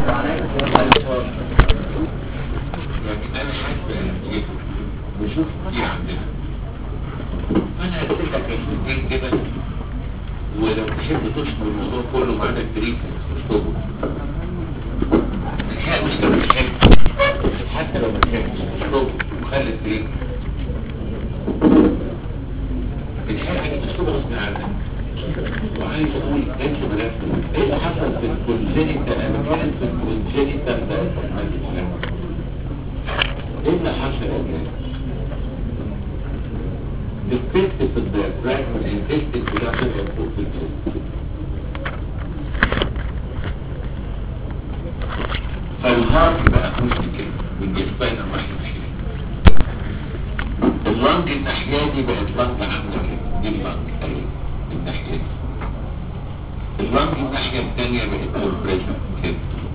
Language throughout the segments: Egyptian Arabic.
يعني انا حاسس بأهميته وشوف كتير عندنا فانا هرسل لك رسمتين كده ولو تحب تشطب الموضوع كله ما عدا التريك تشطبه الحقيقة مش لو بتحب حتى لو ما تحبش تشطبه وخلي التريك الحقيقة انت تشطبه غصب عنك وعايز اقول انت بنفسك ايه اللي حصل في الكونجينيتال انا كانت في الكونجينيتال ده ايه اللي حصل يا جماعه الفكت في الديافراجم الانتستين كلها تبقى فوق في الجسم فالهارت بقى كوست كده والجسبين راح يمشي اللنج الناحية دي بقت لنج عاملة كده دي اللنج اهي الناحية دي اللنج الناحية التانية بقت كوربريشن كده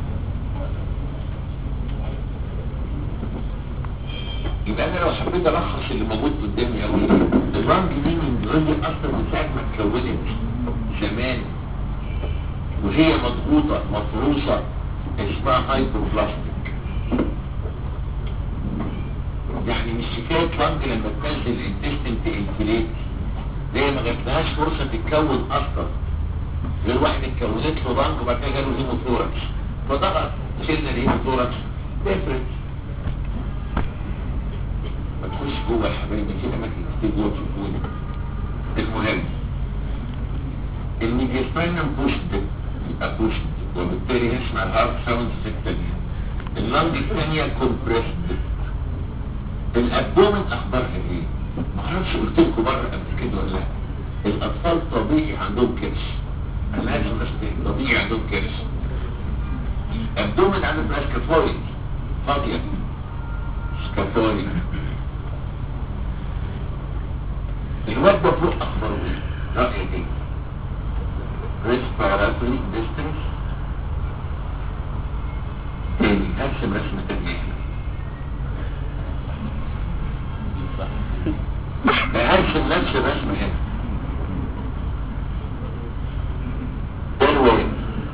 يبقى انا لو حبيت الخص اللي موجود قدامي قوي اللنج دي من دلوقتي اصلا من ساعه ما اتكونت زمان وهي مضغوطه مفروسه اسمها هايبروبلاستيك يعني مش حكايه لنج لما تنزل الانتستين تنفليت هي ما جاتلهاش فرصه تتكون اصلا غير واحد اتكونت له لنج وبعد كده جاله هيموثوركس فضغط شلنا الهيموثوركس تفرق ما تخش جوه يا حبايبي في اماكن كتير جوه تشوفوني المهم الميديستاينم بوشد يبقى بوشد وبالتالي نسمع الهارت ساوند في الثانية اللنج الثانية كومبريسد الابدومن اخبارها ايه؟ ما اعرفش قلت لكم مره قبل كده ولا لا الاطفال طبيعي عندهم كرش انا لازم اشتري طبيعي عندهم كرش الابدومن عنده بلاش كفويد فاضيه سكافويد الواد ده فوق اخباره ايه رأيك ايه respiratory distance تاني هرسم رسمة تانية هنا هرسم نفس الرسمة هنا ده الواد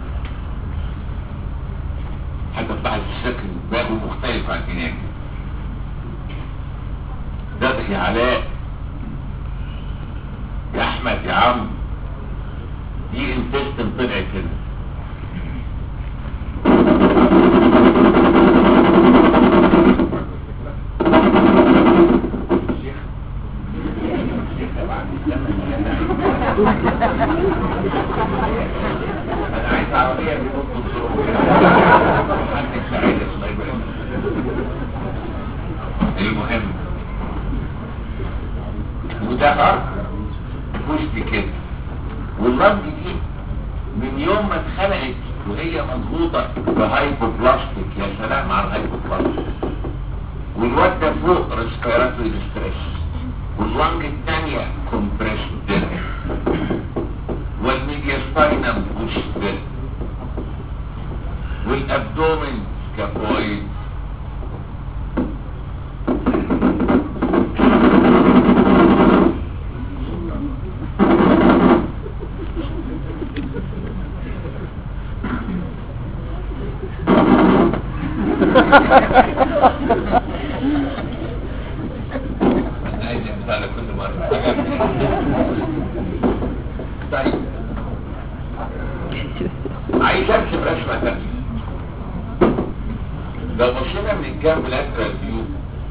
حتى بعد الشكل باقه مختلف عن هناك ده يا علاء يا احمد يا عم دي انتستن طلع كده انا عايز عربيه بنص الظروف محدش سعيد الله يبارك المهم وده ارض مش كده واللنج دي من يوم ما اتخلقت وهي مضغوطه بهايبوبلاستيك يا سلام على الهايبوبلاستيك والواد ده فوق ريسبيراتوري ستريس واللنج الثانيه كومبريسد والميدياستاينم بوشد والابدومن سكابويد أنا عايز أمثال على كل مرة طيب عايز ارسم رسمة تانية لو بصينا من الجنب لاترال فيو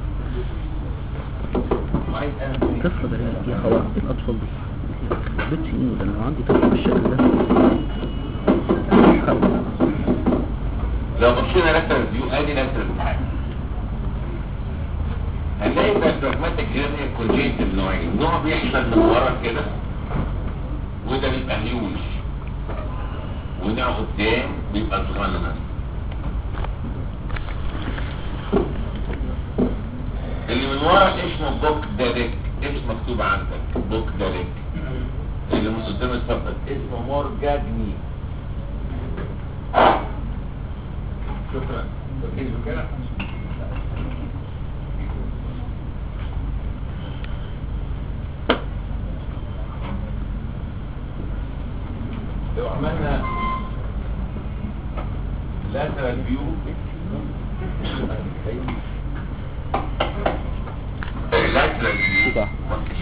عايز أرسم طفل ده اللي فيها خلاص الاطفال دي بيت سنين ده لو عندي طفل بالشكل ده حاول. لو بصينا لاترال فيو ادي لاترال بتاعي هنلاقي الدراجماتيك هيرنيا كونجيتال نوعين نوع بيحصل من ورا كده وده بيبقى هيوج ونوع قدام بيبقى صغنن اللي من ورا اسمه بوك داريك اسم مكتوب عندك بوك داريك اللي من قدام اتفضل اسمه مورجاجني شكرا ركزوا كده لو عملنا لاترال lateral view lateral view كده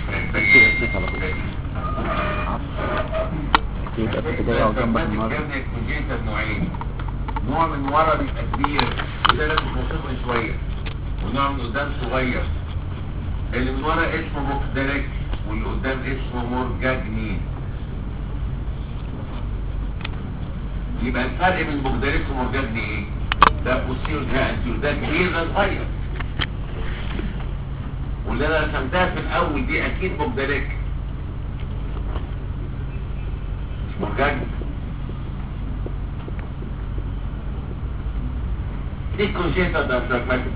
يبقى في بداية أو جنبك النهاردة الكونجنتال نوعين نوع من ورا بيبقى كبير وده لازم توصفه شويه ونوع من قدام صغير اللي من ورا اسمه مقدرك واللي قدام اسمه مورجاجنين يبقى الفرق بين مقدرك ومورجاجني ايه؟ ده بوسير ده انتيور ده كبير ده صغير واللي انا رسمتها في الاول دي اكيد مقدرك مش مورجاجني دي كونجيتا دايفراجماتيك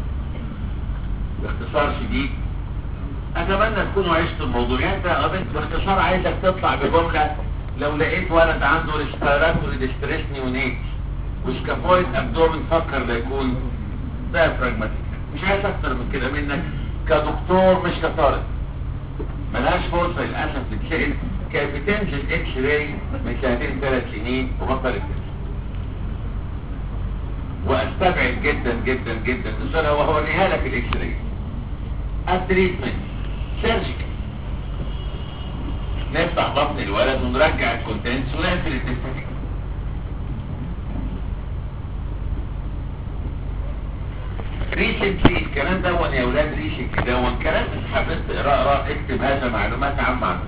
باختصار شديد اتمنى تكونوا عشتوا الموضوع يعني انت قابلت باختصار عايزك تطلع بجمله لو لقيت ولد عنده ريسبيراتوري ديستريس نيونيت وسكافويد ابدومن فكر ده يكون دايفراجماتيك مش عايز اكتر من كده منك كدكتور مش كطالب ملهاش فرصه للاسف تتسال كانت بتنزل اكس راي من سنتين ثلاث سنين وبطلت تنزل واستبعد جدا جدا جدا السؤال هو هوريها لك الاكس راي التريتمنت سيرجيكال نفتح بطن الولد ونرجع الكونتنتس ونقفل التستيك ريسنتلي الكلام ده يا اولاد ريسنتلي ده كلام انت حبيت تقرا اقرا اكتب هذا معلومات عامه عنه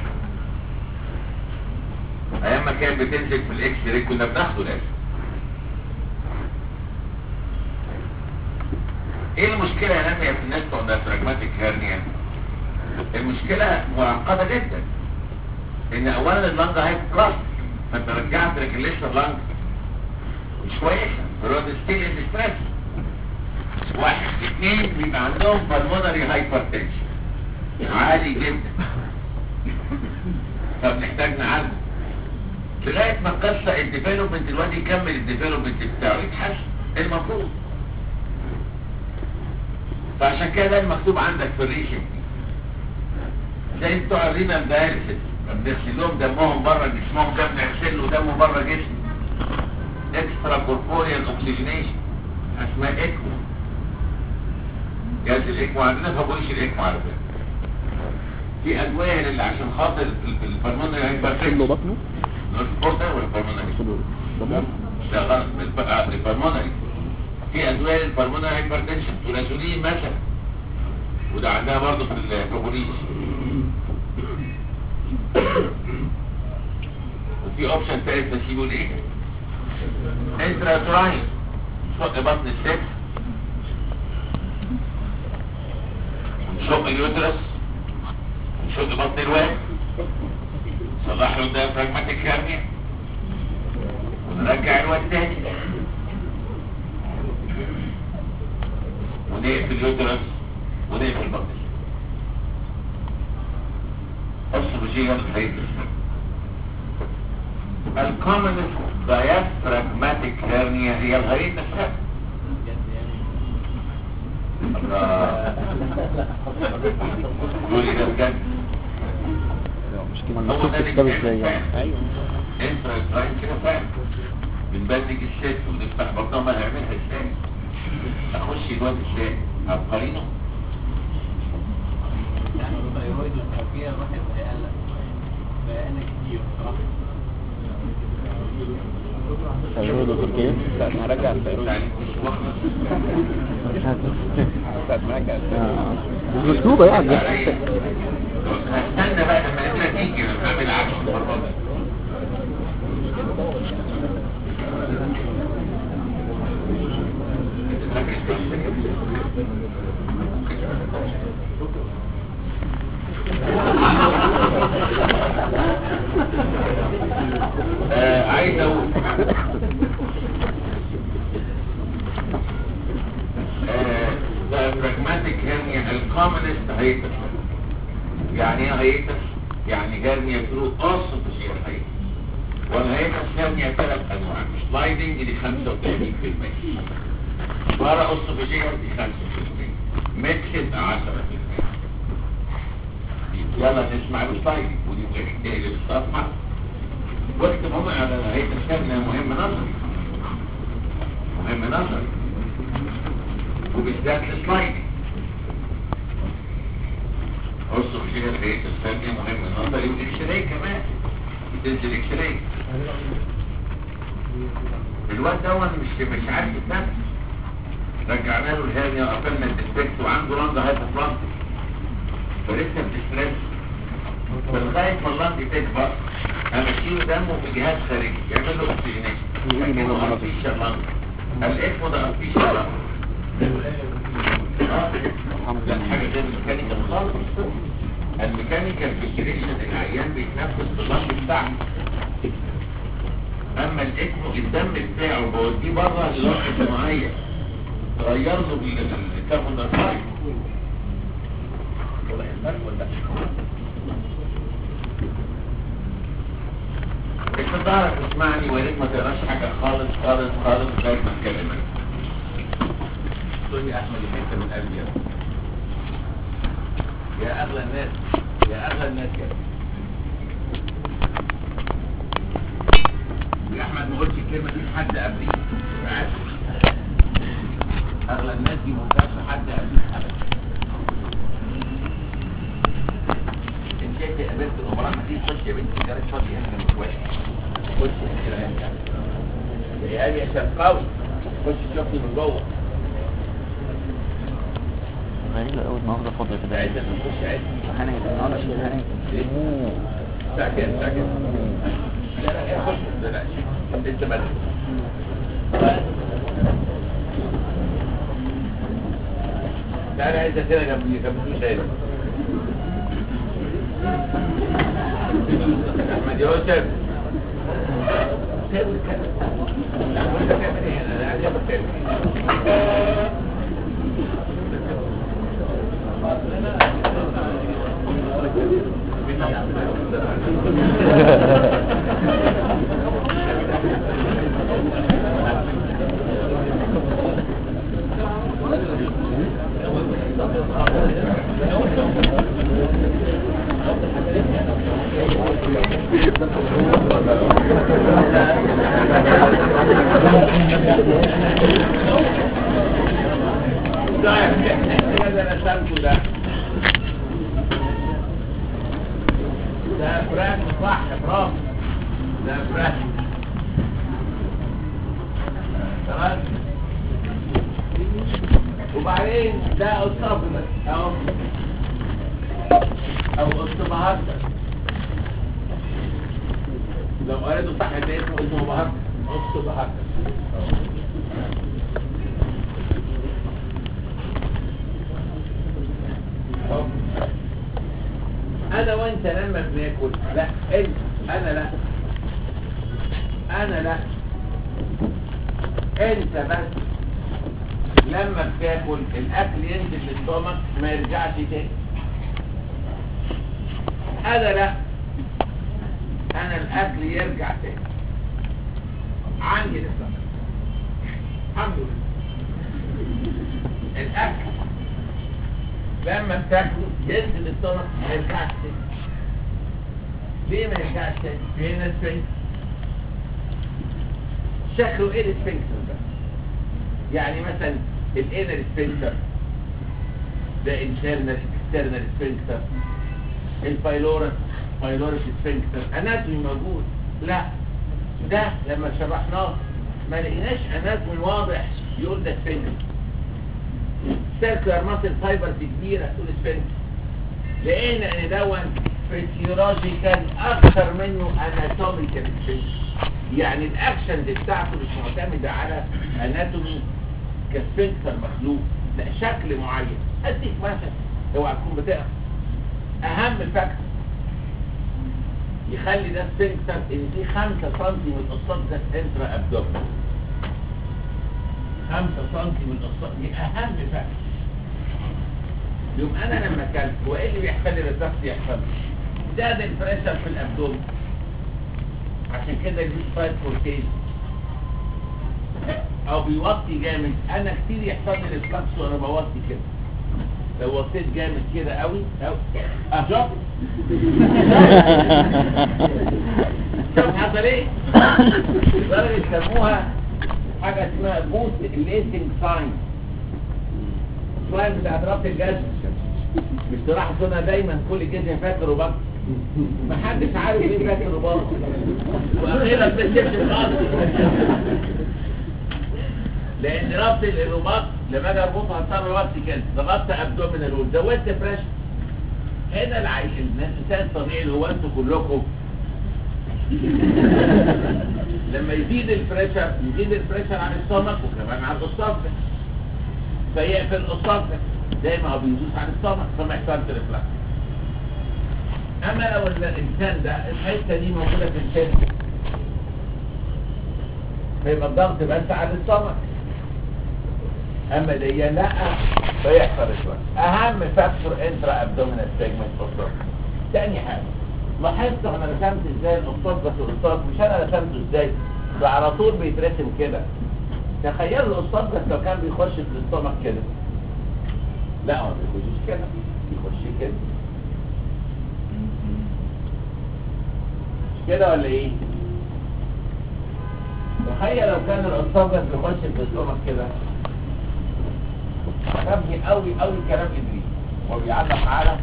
ايام ما كانت بتنزل في الاكس راي كنا بناخده لازم ايه المشكلة يا نامية في الناس بتوع الديافراجماتيك هيرنيا المشكلة معقدة جدا ان اولا اللنج هاي كراست فانت رجعت ريكليشن لنج مش كويسة رود ستيل ان ستريس واحد اثنين بيبقى عندهم بالمونري هايبرتنشن عالي جدا فبنحتاج نعالجه لغاية ما القصة الديفلوبمنت الواد يكمل الديفلوبمنت بتاعه يتحسن المفروض فعشان كده ده المكتوب عندك في الريشن زي بتوع الرينال دايلسيس بنغسل لهم دمهم بره جسمهم ده بنغسل له دمه بره جسمه اكسترا كوربوريال اوكسجينيشن اسمها اكمو جهاز الاكمو عندنا ما بقولش الاكمو على فكره في ادويه اللي عشان خاطر البلمونري كله هايبرتنشن بطنه نورث ولا البلمونري كله بطنه لا غلط الب- البلمونري في ادويه للبلمونري هايبرتنشن تولازولين مثلا وده عندها برضه في البروبوليس وفي اوبشن ثالث نسيبه الايه انتراتراين شق بطن الست ونشق اليوترس ونشق بطن الواد صلح له الديافراجماتيك هيرنيا ونرجع الواد تاني ونقفل اليوترس ونقفل بطن الصبجية الهيدرس الكومنس diaphragmatic hernia هي الغريب نفسها الله قولي ده بجد مش كده هو المكتوب ده في اللي الكتاب بيتعمل ازاي يعني فعلا. ايوه انت رايح كده فاهم بنبلج الست ونفتح بطنها ما هيعملها ازاي اخش الواد ازاي عبقرينه يعني الثيرويد والتركية الواحد هيقلق بقالنا كتير بصراحة تجربة تركيا ساعة ما رجع الثيرويد يعني مش واخد ساعة ما رجع آه. مش مكتوبة يعني هستنى بقى لما انت تيجي لما اعمل عكس المره دي ركز بس. آه، عايز اقول diaphragmatic hernia الكومنست هيتس يعني ايه هيتس يعني هرنيا ثرو قصة الشيء الهيتس والهيتس هرنيا ثلاث انواع سلايدنج دي 35% بره قصة الشيء دي 5% ميكسد 10% يلا نسمع السلايدنج ودي تقلب الصفحة واكتب هم على الهيتس هرنيا مهم نظري النظر وبالذات السلايد ارسم فيها الريت الفني مهم النظري والاكس راي كمان بتنزل اكس راي الواد ده مش مش عارف يتنفس رجعنا له الهانية وقفلنا الديسبكت وعنده لنجة هايبوبلاستيك فلسه بتسترس فلغاية ما اللنج تكبر امشيله دمه في جهاز خارجي يعمل له اكسجينيشن لكنه ارتيشال لنج الاسم ده ارتيشال لنج آه. لا حاجة غير الميكانيكال خالص الميكانيكال فيكريشن العيان بيتنفس باللنج بتاعه اما الاكمو الدم بتاعه بوديه بره للوقت معين تغير له الكربون دايوكسيد انت تعرف تسمعني ويا ريت ما تقراش حاجه خالص خالص خالص لغايه ما اتكلم انا تقول يا احمد حته من قلبي يا رب. يا اغلى الناس يا اغلى الناس يا رب. يا احمد ما قلتش الكلمه دي لحد قبلي عارف اغلى الناس دي ما قلتهاش لحد قبلي ابدا انت انت قابلت الامراء ما تيجي تخش يا بنتي جارك فاضي هنا جنب شويه خش كده هنا يا قال يا شرقاوي خش شوفني من جوه غريبة قوي النهارده فاضية كده عايز نخش عايز هناك النهارده شيء هناك ساكن ساكن لا لا يا خش لا لا انت بدري تعالى عايز كده جنبي جنبي شايف احمد يوسف سيبوا الكلام لا وانت تعمل ايه انا عايز اتكلم ده ده رسمته ده ده فراخ صح برافو ده فراخ تمام وبعدين ده قصاب بس اهو او قص بهزر لو قريته صح يبقى اسمه اسمه بهزر قص بهزر أهو. انا وانت لما بناكل لا انت انا لا انا لا انت بس لما بتاكل الاكل ينزل للسtomach ما يرجعش تاني انا لا انا الاكل يرجع تاني عندي للسtomach الحمد لله الاكل لما بتاكله ينزل السtomach ما يرجعش تاني ليه ما يرجعش تاني؟ فين السفنكس شكله ايه السفنكس ده؟ يعني مثلا الانر سفنكتر ده انترنال اكسترنال سفنكتر البايلورس بايلورس سفنكتر اناتومي موجود لا ده لما شرحناه ما لقيناش اناتومي واضح يقول ده سفنكتر سيركلر ماسل فايبرز كبيره تقول سفنكتر لقينا ان دون فيسيولوجيكال اكثر منه اناتوميكال سفنكتر يعني الاكشنز بتاعته مش معتمده على اناتومي كسفنكتر مخلوق لا شكل معين اديك مثلا اوعى تكون بتقرا اهم فاكتور يخلي ده سفنكتر ان في 5 سم من القصات ده انترا ابدومين 5 سم من القصات دي اهم فاكتور يوم انا لما اكلت هو ايه اللي بيحصل لي بالضغط يحصل زاد البريشر في الابدومين عشان كده دي سبايت فورتيز او بيوطي جامد انا كتير يحصل لي ريفلكس وانا بوطي كده لو وطيت جامد كده قوي او اجاب شوف حصل ايه لدرجه يسموها حاجه اسمها بوست ليسنج ساين ساين بتاعت ربط الجسم مش تلاحظوا انا دايما كل جسم فاكر رباط محدش عارف ليه فاكر رباط واخيرا بتكتشف خالص لان ربط الرباط لما اجي اربطها هضطر ربط كده ضغطت ابدومينال وول زودت بريشر هنا العي... الانسان الطبيعي اللي هو انتوا كلكم لما يزيد البريشر يزيد البريشر على السtomach وكمان على الاسطافة فيقفل الاسطافة زي ما هو بيدوس على السtomach فما يحصلش ريفلكس اما لو الانسان ده الحته دي موجوده في الجسم فيبقى الضغط بس على السtomach اما دي لا فيحصل ريفلكس اهم فاكتور انترا ابدومينال سيجمنت اوف تاني حاجه لاحظت انا رسمت ازاي الاسطاط بس الاسطاط مش انا رسمته ازاي ده على طول بيترسم كده تخيلوا الاسطاط بس لو كان بيخش في الاستومك كده لا هو ما بيخشش كده بيخش كده مش كده ولا ايه تخيل لو كان الاسطاط بس بيخش في الاستومك كده عجبني قوي قوي كلام ادريس وبيعلق على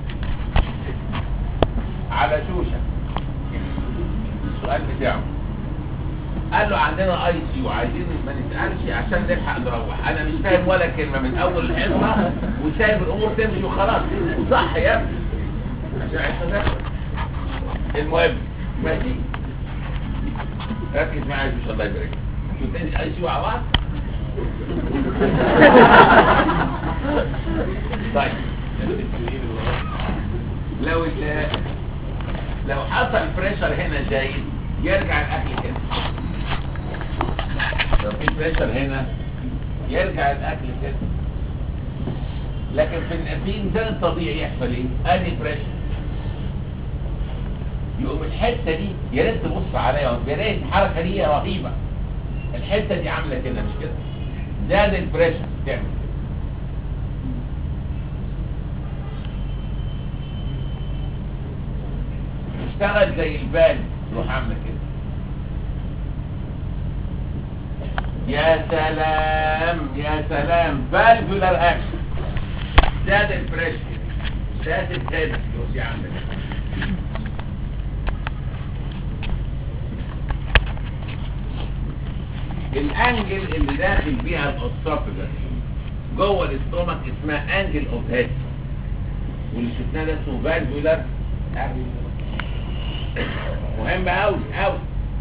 على شوشة السؤال بتاعه قال له عندنا اي سي وعايزين ما نسألش عشان نلحق نروح انا مش فاهم ولا كلمة من اول الحصة وسايب الامور تمشي وخلاص وصح يا ابني عشان عشان ناخد المهم ماشي ركز معايا ان شاء الله يبارك شو تاني اي سي مع بعض طيب لو ال- لو حصل بريشر هنا زايد يرجع الاكل كده لو في بريشر هنا يرجع الاكل كده لكن في ال- في الانسان الطبيعي يحصل ايه ادي بريشر يقوم الحته دي يا ريت تبص عليها يا ريت الحركه دي رهيبه الحته دي عامله كده مش كده زاد البريشر تعمل كده اشتغل زي البال روح عامله كده يا سلام يا سلام فالفولار اكشن زاد البريشر زاد الهيد روح عامله كده الانجل اللي داخل بيها الاسوفجس جوه الاستومك اسمها انجل اوف هيد واللي شفناه ده اسمه فالفولار مهم قوي قوي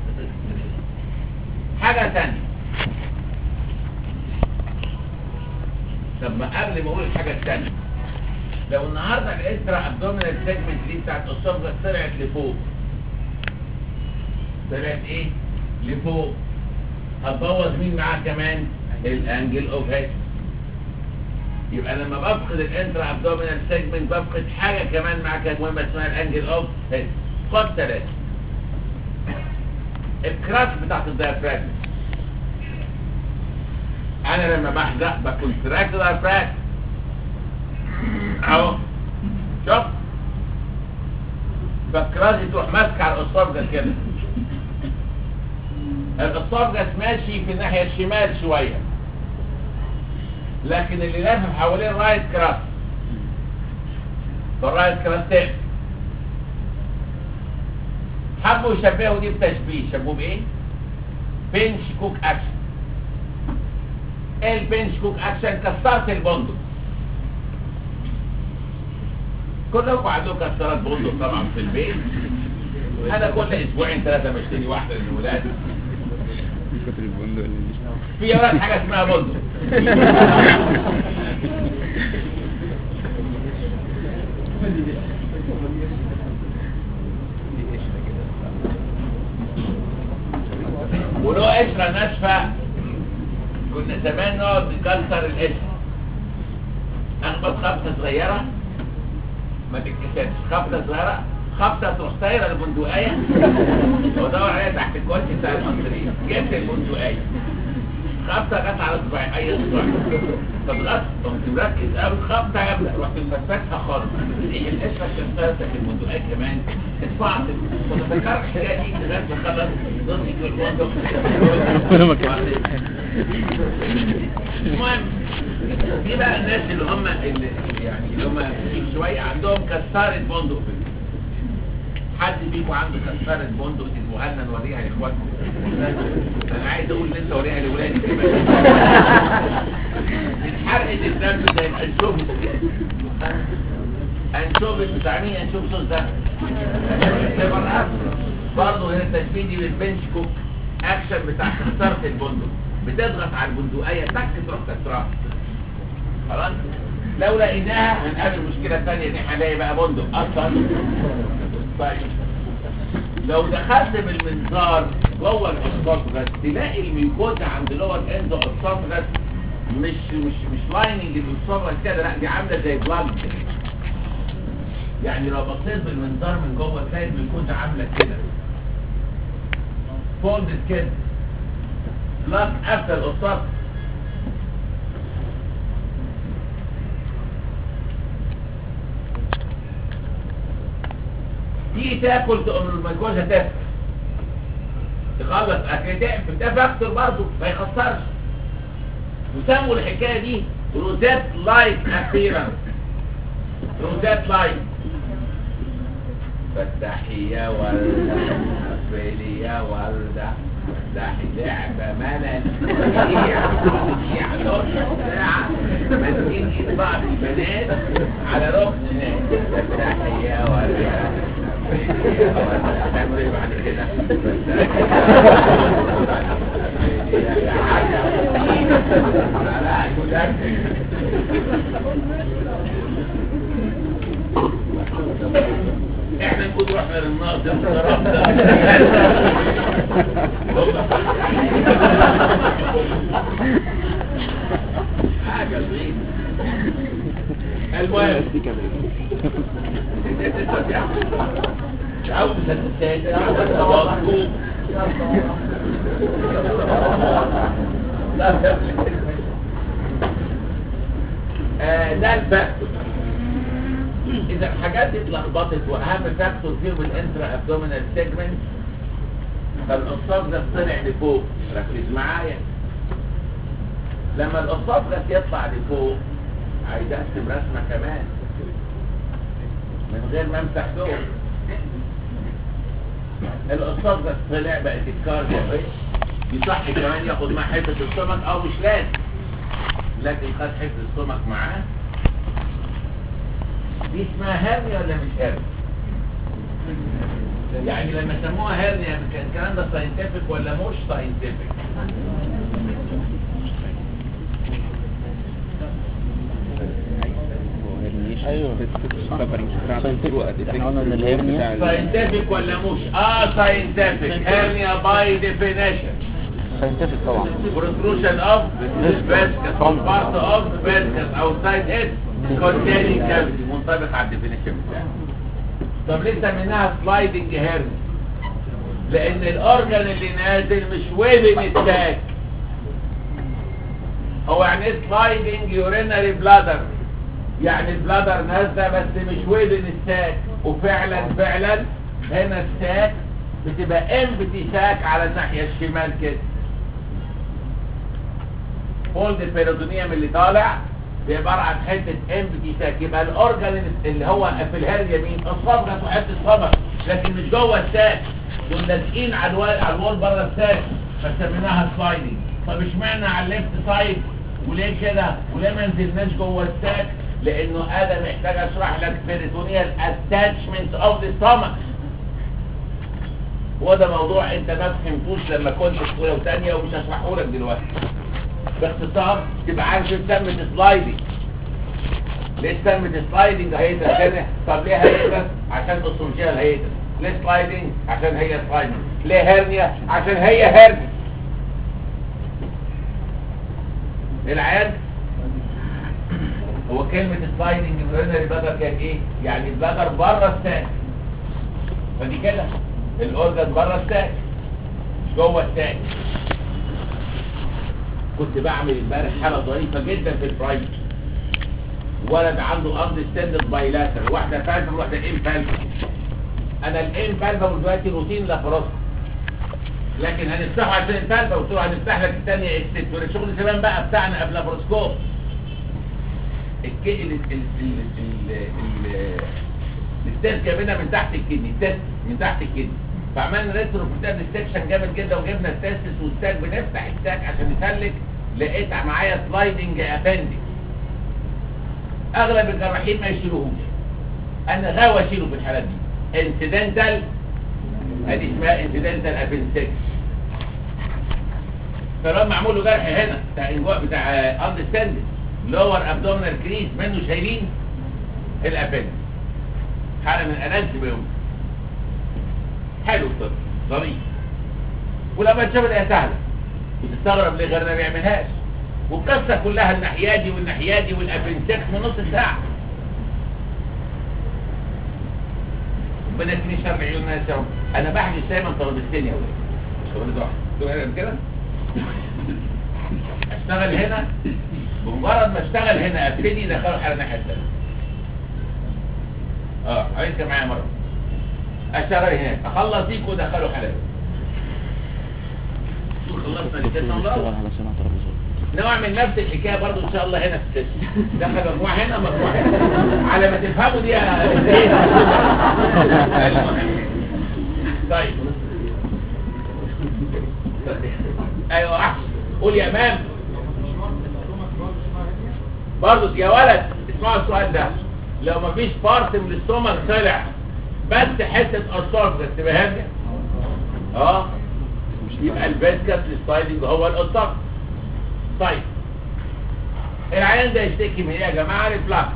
حاجة تانية طب ما قبل ما اقول الحاجة التانية لو النهاردة الانترا ابدومينال سيجمنت دي بتاعت الاسوفجس طلعت لفوق طلعت ايه؟ لفوق هتبوظ مين معاه كمان؟ الانجل اوف هيد يبقى لما بفقد الانترا ابدومينال سيجمنت بفقد حاجة كمان معاه كانت مهمة اسمها الانجل اوف هيد خد ثلاثة الكراش بتاعت الديافراجم انا لما بحزق بكونتراكت الديافراجم اهو شوف فالكراش تروح ماسكه على الاسوفجس كده الاسوفجس ماشي في الناحيه الشمال شويه لكن اللي لافف حوالين رايت كراس فالرايت كراس تقفل حبوا يشبهوا دي بتشبيه شبهوا بايه بنش كوك اكشن ايه البنش كوك اكشن كسرت البندق كلكم عندكم كسرات بندق طبعا في البيت انا كل اسبوعين ثلاثه بشتري واحده للولاد كتر البندق اللي في يا ولاد حاجه اسمها بندق ولو قشرة ناشفة كنا زمان نقعد نكسر القشرة اخبط خبطة صغيرة ما تتكسرش خبطة صغيرة خبطة تروح طايرة البندقية وادور عليها تحت الكوتش بتاع المصريين جبت البندقية خبطه جت على صباعي اي صباع طب غلط قمت مركز قوي خبطه جامده رحت مفتحها خالص ايه القشره كسرت المندوقات كمان اتفعت كنت فاكر الحكايه دي لغايه ما خلص ضمي في الوضع ربنا ما كان. المهم دي بقى الناس اللي هم اللي يعني اللي هم شويه عندهم كساره بندق في الجسم. حد فيكم عنده كساره بندق تجيبوها لنا نوريها لاخواتكم انا عايز اقول لسه اوريها لاولادي كمان اتحرقت الدم زي الانشوفس كده انشوفس بتاع مين انشوفس ده برضه هنا التشبيه دي بالبنش كوك اكشن بتاع كساره البندق بتضغط على البندقيه تك تروح كسرها خلاص لو لقيناها هنقابل مشكله ثانيه دي هنلاقي بقى بندق اصلا طيب لو دخلت بالمنظار جوه الاسطاطغس تلاقي الميكوزا عند لور اند الاسطاطغس مش مش مش لايننج الاسطاطغس كده لا دي عامله زي بلاج كده يعني لو بصيت بالمنظار من جوه تلاقي الميكوزا عامله كده فولدد كده بلاك قافله الاسطاطغس تيجي تاكل تقوم الميكوزا تاكل تخلص اكل تقفل ده فاكتور برضه ما يخسرش وسموا الحكايه دي روزات لايك ابيرنس روزات لايك فتحي يا وردة قبلي يا وردة فتحي لعبة ملل يعني ساعة ماسكين ايد بعض البنات على ركن فتحي يا وردة قبلي يا وردة تعمل ايه بعد كده احنا نكون رحنا للناظر ضربنا حاجة غريبة المهم عاوز تتساعد عاوز لا آه، ده الفاكتور اذا الحاجات دي اتلخبطت واهم فاكتور فيهم الانترا ابدومينال سيجمنت فالاصاب ده طلع لفوق ركز معايا لما الاصاب ده يطلع لفوق عايز ارسم رسمه كمان من غير ما امسح دول الاصاب ده طلع بقت الكارديا يصح كمان ياخد معاه حته السمك او مش لازم لكن خد حته السمك معاه دي اسمها هرنيا ولا مش هرنيا يعني لما سموها هرنيا كان الكلام ده ساينتفك ولا مش ساينتفك ايوه احنا قلنا ان الهرنيا ساينتفك ولا مش اه ساينتفك هرنيا باي ديفينيشن ساينتفك طبعا protrusion of viscous from part of viscous outside it containing cavity منطبق على الديفينيشن بتاعه طب ليه سميناها سلايدنج هيرن لان الاورجن اللي نازل مش ويبن التاك هو يعني ايه سلايدنج يورينري بلادر يعني البلادر نازله بس مش ويبن الساك وفعلا فعلا هنا الساك بتبقى امبتي ساك على الناحيه الشمال كده فولد البيرودونيوم اللي طالع بيبقى عن حته امبتي ساك يبقى الاورجن اللي هو في الهريه مين الصبغه وحته الصبغ لكن مش جوه الساك دول لازقين على الوال على الوال بره الساك فسميناها سلايدنج طب اشمعنى على الليفت سايد وليه كده وليه ما نزلناش جوه الساك لانه انا محتاج اشرح لك بيريتونيال اتاتشمنت اوف ذا stomach وده موضوع انت ما فهمتوش لما كنت في اولى وثانيه ومش هشرحه لك دلوقتي باختصار تبقى عارف ايه سمت سلايدنج ليه سمت سلايدنج هيدا كده طب ليه هيدا عشان اسوشيال هيدا ليه سلايدنج عشان هي سلايدنج ليه هرنيا عشان هي هرنيا العيان هو كلمة سلايدنج يورينري بلادر كانت ايه؟ يعني البلادر بره الساك فدي كده الاورجن بره الساك مش جوه الساك كنت بعمل امبارح حاله ظريفه جدا في البرايمري ولد عنده اندستندد بايلاتر واحده فالفا وواحده ام فالفا انا الام فالفا دلوقتي روتين لافاروسكوب لكن هنفتحه عشان الفالفا قلت له هنفتح لك الثانيه اكس شغل زمان بقى بتاعنا قبل لافاروسكوب الك... ال... ال... ال... ال... ال... التست جابنا من تحت الكدني التست من تحت الكدني فعملنا ريترو كتاب السكشن جامد جدا وجبنا التستس والستاك بنفتح الستاك عشان نسلك لقيت معايا سلايدنج ابندكس اغلب الجراحين ما يشيلوهوش انا غاوي اشيله في الحالات دي انسيدنتال ادي اسمها انسيدنتال ابندكس فلما معمول له جرح هنا بتاع الجوع بتاع اندستاندنج لور ابدومينال كريز منه شايلين الابندكس حاله من الانس بيوم حلو الطب ظريف ولما تشوف الايه سهله وتستغرب ليه غيرنا ما بيعملهاش والقصه كلها الناحيه دي والناحيه دي والابنسكس من نص ساعه ربنا يكفيني شر عيون الناس يا رب انا بحجز دايما طلبتين يا ولاد شغل ده تقول انا كده اشتغل هنا بمجرد ما اشتغل هنا ابتدي ادخله على الناحيه الثانيه اه عايزك معايا مره اشتغل هناك اخلص ديك وادخله حلال خلصنا اللي كده اشتغل على صناعة ترابيزات نعمل نفس الحكايه برضو ان شاء الله هنا في السيشن دخل مجموعه هنا مجموعه هنا على ما تفهموا دي يا طيب ايوه احسن قول يا امام برضو يا ولد اسمعوا السؤال ده لو مفيش بارت من الاستومك طلع بس حته اسطاف تبقى هاديه اه يبقى الفيسكس السلايدنج هو الاسطاف طيب العيان ده يشتكي من ايه يا جماعه ريفلاكس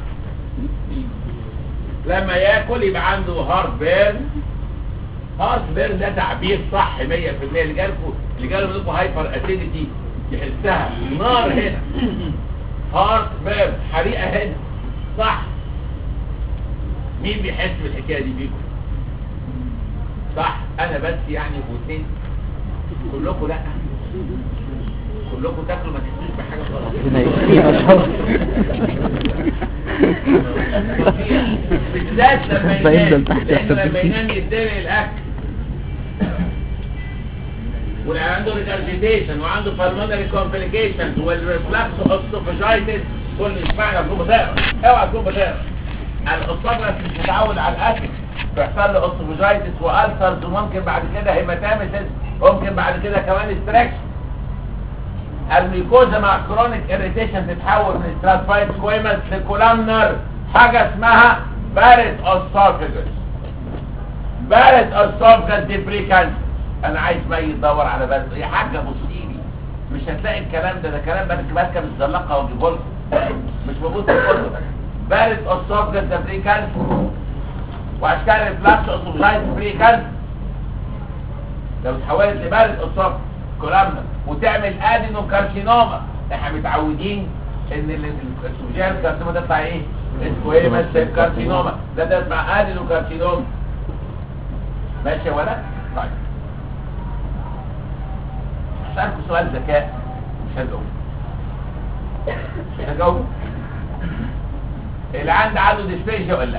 لما ياكل يبقى عنده هارت بيرن هارت بيرن ده تعبير صح 100% اللي جالكم اللي جاله منكم هايبر اسيديتي يحسها نار هنا هارت بيرن حريقه هنا صح مين بيحس بالحكايه دي فيكم صح انا بس يعني واثنين كلكم لا كلكم تاكلوا ما تحسوش بحاجه غلط ربنا يكفينا شر بالذات لما فينزل ينام تحت لأنه لما التبريد. ينام يتدلق الاكل واللي عنده ريجرجيتيشن وعنده بالمونري كومبليكيشنز والريفلكس اوستوفاجايتس كل اسمعنا تكون بتقرا اوعى تكون بتقرا الاوستوفاجايتس مش متعود على الاكل بيحصل له اوستوفاجايتس والسرز وممكن بعد كده هيماتاميسيس ممكن بعد كده كمان استراكشن الميكوزا مع كرونيك اريتيشن تتحول من ستراتفايد سكويمس لكولامنر حاجه اسمها بارت اوسوفيجس بارت اوسوفيجس ديبريكانس انا عايز بقى يدور على بارت يا حاجه بصيلي مش هتلاقي الكلام ده ده كلام بارك باركه متزلقه واجيبه لكم مش موجود في الكتب بارت اوسوفيجس ديبريكانس واشكال ريفلاكس اوسوفيجايز ديبريكانس لو اتحولت لبارد اوسوفيجس كولامنا وتعمل ادينو كارسينوما احنا متعودين ان السوجيال كارسينوما تطلع ايه اسكويمس سيل كارسينوما ده ده اسمع ادينو كارسينوما ماشي يا ولد طيب اسالكم سؤال ذكاء مش هجاوب مش هجاوب اللي عنده عنده ديسبيشيا ولا لا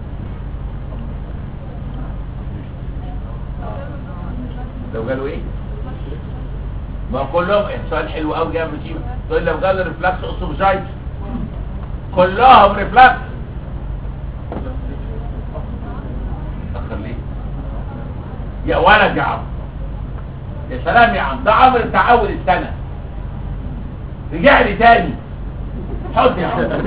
لو قالوا ايه ما كلهم سؤال حلو قوي جاي من تيم تقول لو قالوا ريفلاكس اوسوفجايت كلهم ريفلاكس اخر ليه يا ولد يا عم يا سلام يا عم ده عمر بتاع اول السنه رجع لي تاني حط يا عم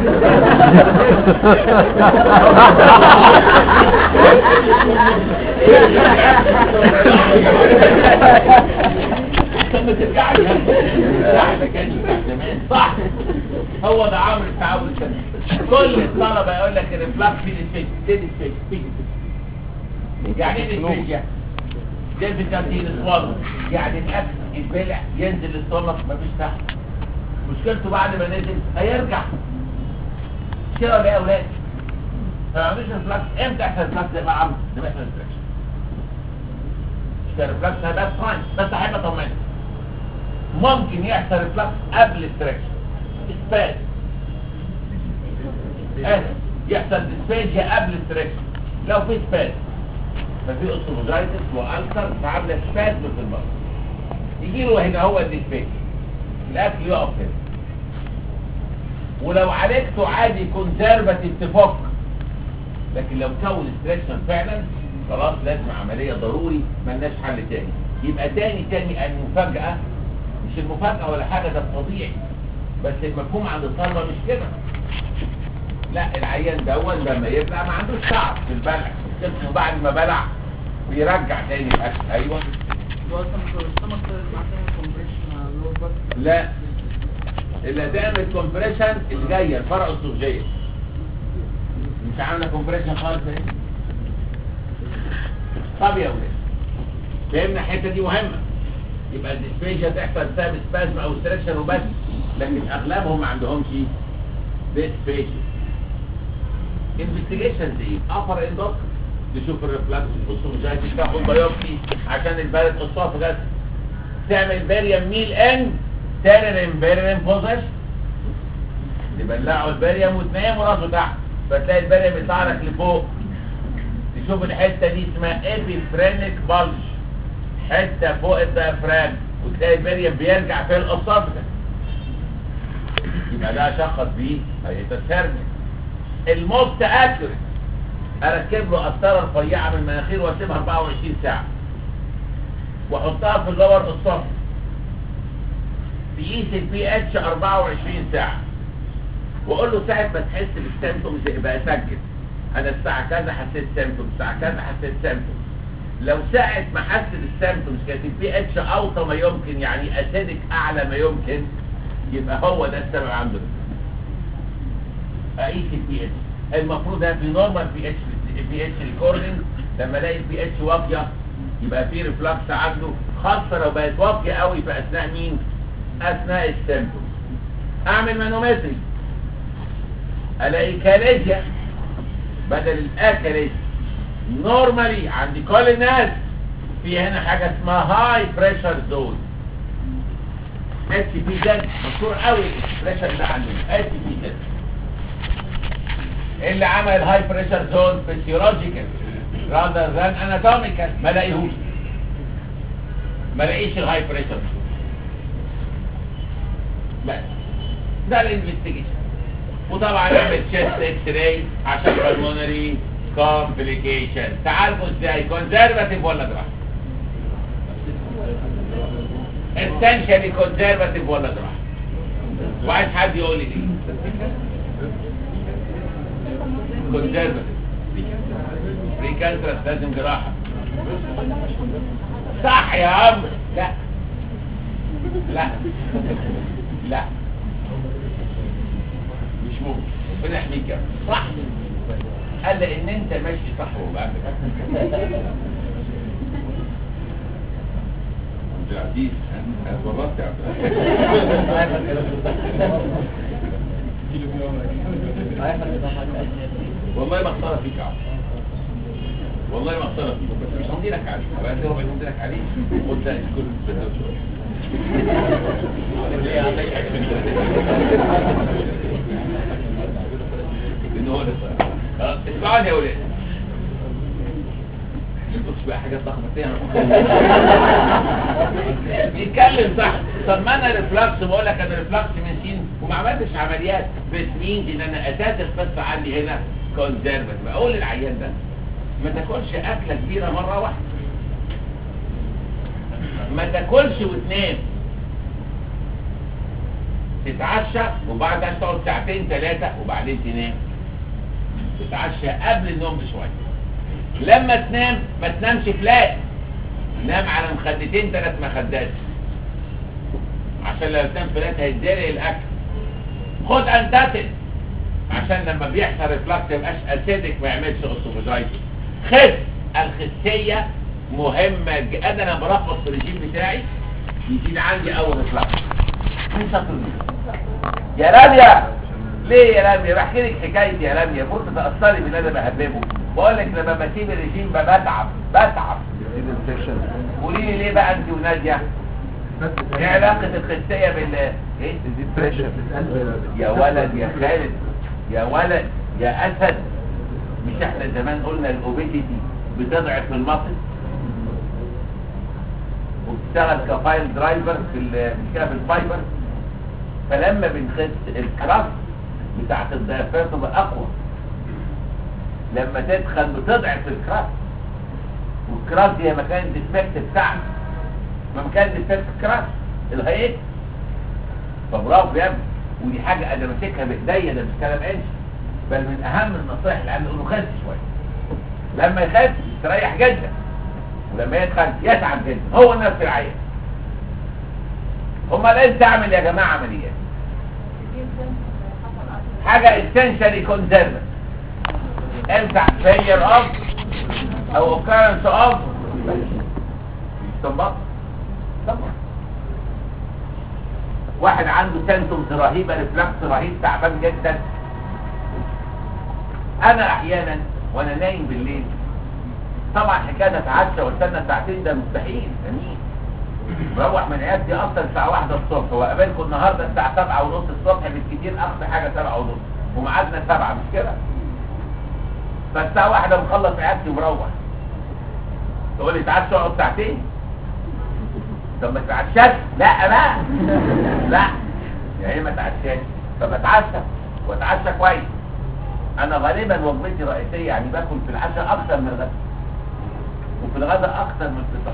لما ترجع لي لا ده كان بتاع زمان صح هو ده عمرو بتاع اول سنه كل الطلبه يقول لك الريفلاكس في الفيك دي الفيك في يعني ايه الفيك ديفيكالتي الاسوار يعني الاكل يتبلع ينزل السtomach مفيش تحت مشكلته بعد ما نزل هيرجع مش كده ولا ايه يا اولاد ما عندوش ريفلاكس امتى يحصل ريفلاكس زي ما عمرو ده ما يحصل ريفلاكس مش كده ريفلاكس هيبقى ساين بس هيبقى طمني ممكن يحصل ريفلكس قبل التراكشن اسباز اسف يحصل ديسبيجيا قبل التراكشن لو في سباز ففي اوستوموجايتس والسر فعامله سباز في المرض يجي له هنا هو الديسبيجيا الاكل يقف هنا ولو عالجته عادي كونسرفاتيف تفك لكن لو كون استريكشن فعلا خلاص لازم عمليه ضروري ملناش حل تاني يبقى تاني تاني المفاجاه مش المفاجاه ولا حاجه ده طبيعي بس المفهوم عند الطلبه مش كده لا العيان ده اول لما يبلع ما عندوش تعب في البلع جسمه بعد ما بلع بيرجع تاني الاكل ايوه لا اللي هتعمل كومبريشن اللي جايه الفرع السوفجيه مش عامله كومبريشن خالص اهي طب يا ولاد فهمنا الحته دي مهمه يبقى الديسبيجيا تحصل بسبب سبازم او ستريكشن وبس لكن اغلبهم ما عندهمش ديسبيجيا انفستيجيشن دي ابر اندوك تشوف الريفلكس الاسوفجايتس تاخد بايوبسي عشان البلد اسوفجاس تعمل باريم ميل ان تيرن باريم بوزيشن تبلعوا الباريم وتنام وراسه تحت فتلاقي الباريم يطلع لك لفوق تشوف الحته دي اسمها ابيفرينيك بلج حته فوق الديافرام وتلاقي الباريم بيرجع في الاسوفجاس يبقى ده شخص بيه هيتسرب الموست اكيوريت اركب له قسطره رفيعه من المناخير واسيبها 24 ساعه واحطها في اللور الصف تقيس البي اتش 24 ساعه واقول له ساعه ما تحس بالسيمتومز يبقى سجل انا الساعه كذا حسيت سيمتومز الساعه كذا حسيت سيمتومز لو ساعه ما حس بالسيمتومز كانت البي اتش اوطى ما يمكن يعني اسيدك اعلى ما يمكن يبقى هو ده السبب عنده اقيس البي اتش المفروض ده في نورمال بي اتش بي اتش ريكوردنج لما الاقي البي اتش واطيه يبقى في ريفلكس عنده خاصه لو بقت واطيه قوي في اثناء مين اثناء السيمتوم اعمل مانومتري الاقي كاليجيا بدل الاكاليجيا نورمالي عند كل الناس في هنا حاجه اسمها هاي بريشر زون اتش بي زد مشهور قوي البريشر ده عندنا اتش بي زد اللي عمل الهاي بريشر زون فيسيولوجيكال راذر ذان اناتوميكال ما لاقيهوش ما لاقيش الهاي بريشر بس ده الانفستيجيشن وطبعا نعمل تشيست اكس راي عشان بالمونري كومبليكيشن تعالجوا ازاي كونزرفاتيف ولا جراحه essentially conservative ولا جراحه وعايز حد يقول لي ليه كونزرفاتيف بريكانترس لازم جراحه صح يا عم لا لا لا مش ممكن ربنا يحميك يا رب. صح قال لان انت ماشي صح وبعمل عبد العزيز انا اتورطت يا عبد العزيز والله ما اختار فيك يا عبد والله ما اختار فيك بس مش همدي لك عليه بس هو بيمدي لك عليه قلت لا الكل بدأ اسمعوني يا ولاد بص بقى حاجات ضخمه فيها بيتكلم صح طب ما انا ريفلكس بقول لك انا ريفلكس من سين وما عملتش عمليات بس مين ان انا اساس القصه عندي هنا كونزرفاتيف اقول للعيان ده ما تاكلش اكله كبيره مره واحده ما تاكلش وتنام تتعشى وبعدها تقعد ساعتين ثلاثه وبعدين تنام تتعشى قبل النوم بشويه لما تنام ما تنامش فلات نام على مخدتين ثلاث مخدات عشان لو تنام فلات هيتدرق الاكل خد انتاتل عشان لما بيحصل ريفلكس يبقاش اسيدك ما يعملش اوسوفاجايتس خس الخسيه مهمه جدا انا برفض في الرجيم بتاعي يزيد عندي اول ريفلكس مين شاطر دي؟ يا رامية ليه يا رامية بحكي لك حكايتي يا رامية كنت تأثري باللي انا بهببه بقول لك لما بسيب الرجيم بتعب بتعب قولي لي ليه بقى انت ونادية ايه علاقة الخسية بال ايه يا ولد يا خالد يا ولد يا اسد مش احنا زمان قلنا الاوبيديتي بتضعف المصل وبتشتغل كفايل درايفر في ال- مش كده في الفايبر فلما بنخس الكراس بتاعت الضعفات تبقى اقوى لما تدخل بتضعف الكراس والكراس دي هي مكان الديفكت بتاعنا ما مكان الديفكت الكراس الهيئة فبرافو يا ابني ودي حاجة انا ماسكها بايديا ده مش كلام انش بل من اهم النصائح اللي عندي انه خس شوية لما يخس يستريح جدا ولما يدخل يتعب جدا هو نفس العيان امال انت تعمل يا جماعة عمليات حاجة essentially conservative انفع failure of او occurrence of طبعا طبعا واحد عنده سنتومز رهيبة ريفلكس رهيب تعبان جدا انا احيانا وانا نايم بالليل طبعا حكايه اتعشى واستنى ساعتين ده مستحيل امين بروح من عيادتي اصلا الساعه واحدة الصبح وقابلكم النهارده الساعه سبعة ونص الصبح بالكتير اقصى حاجه سبعة ونص وميعادنا سبعة مش كده فالساعه واحدة مخلص عيادتي ومروح تقول لي تعال اقعد ساعتين طب ما تتعشاش لا بقى لا يعني ما تعشاش طب اتعشى واتعشى كويس انا غالبا وجبتي رئيسيه يعني باكل في العشاء اكتر من الغداء وفي الغداء اكتر من الفطار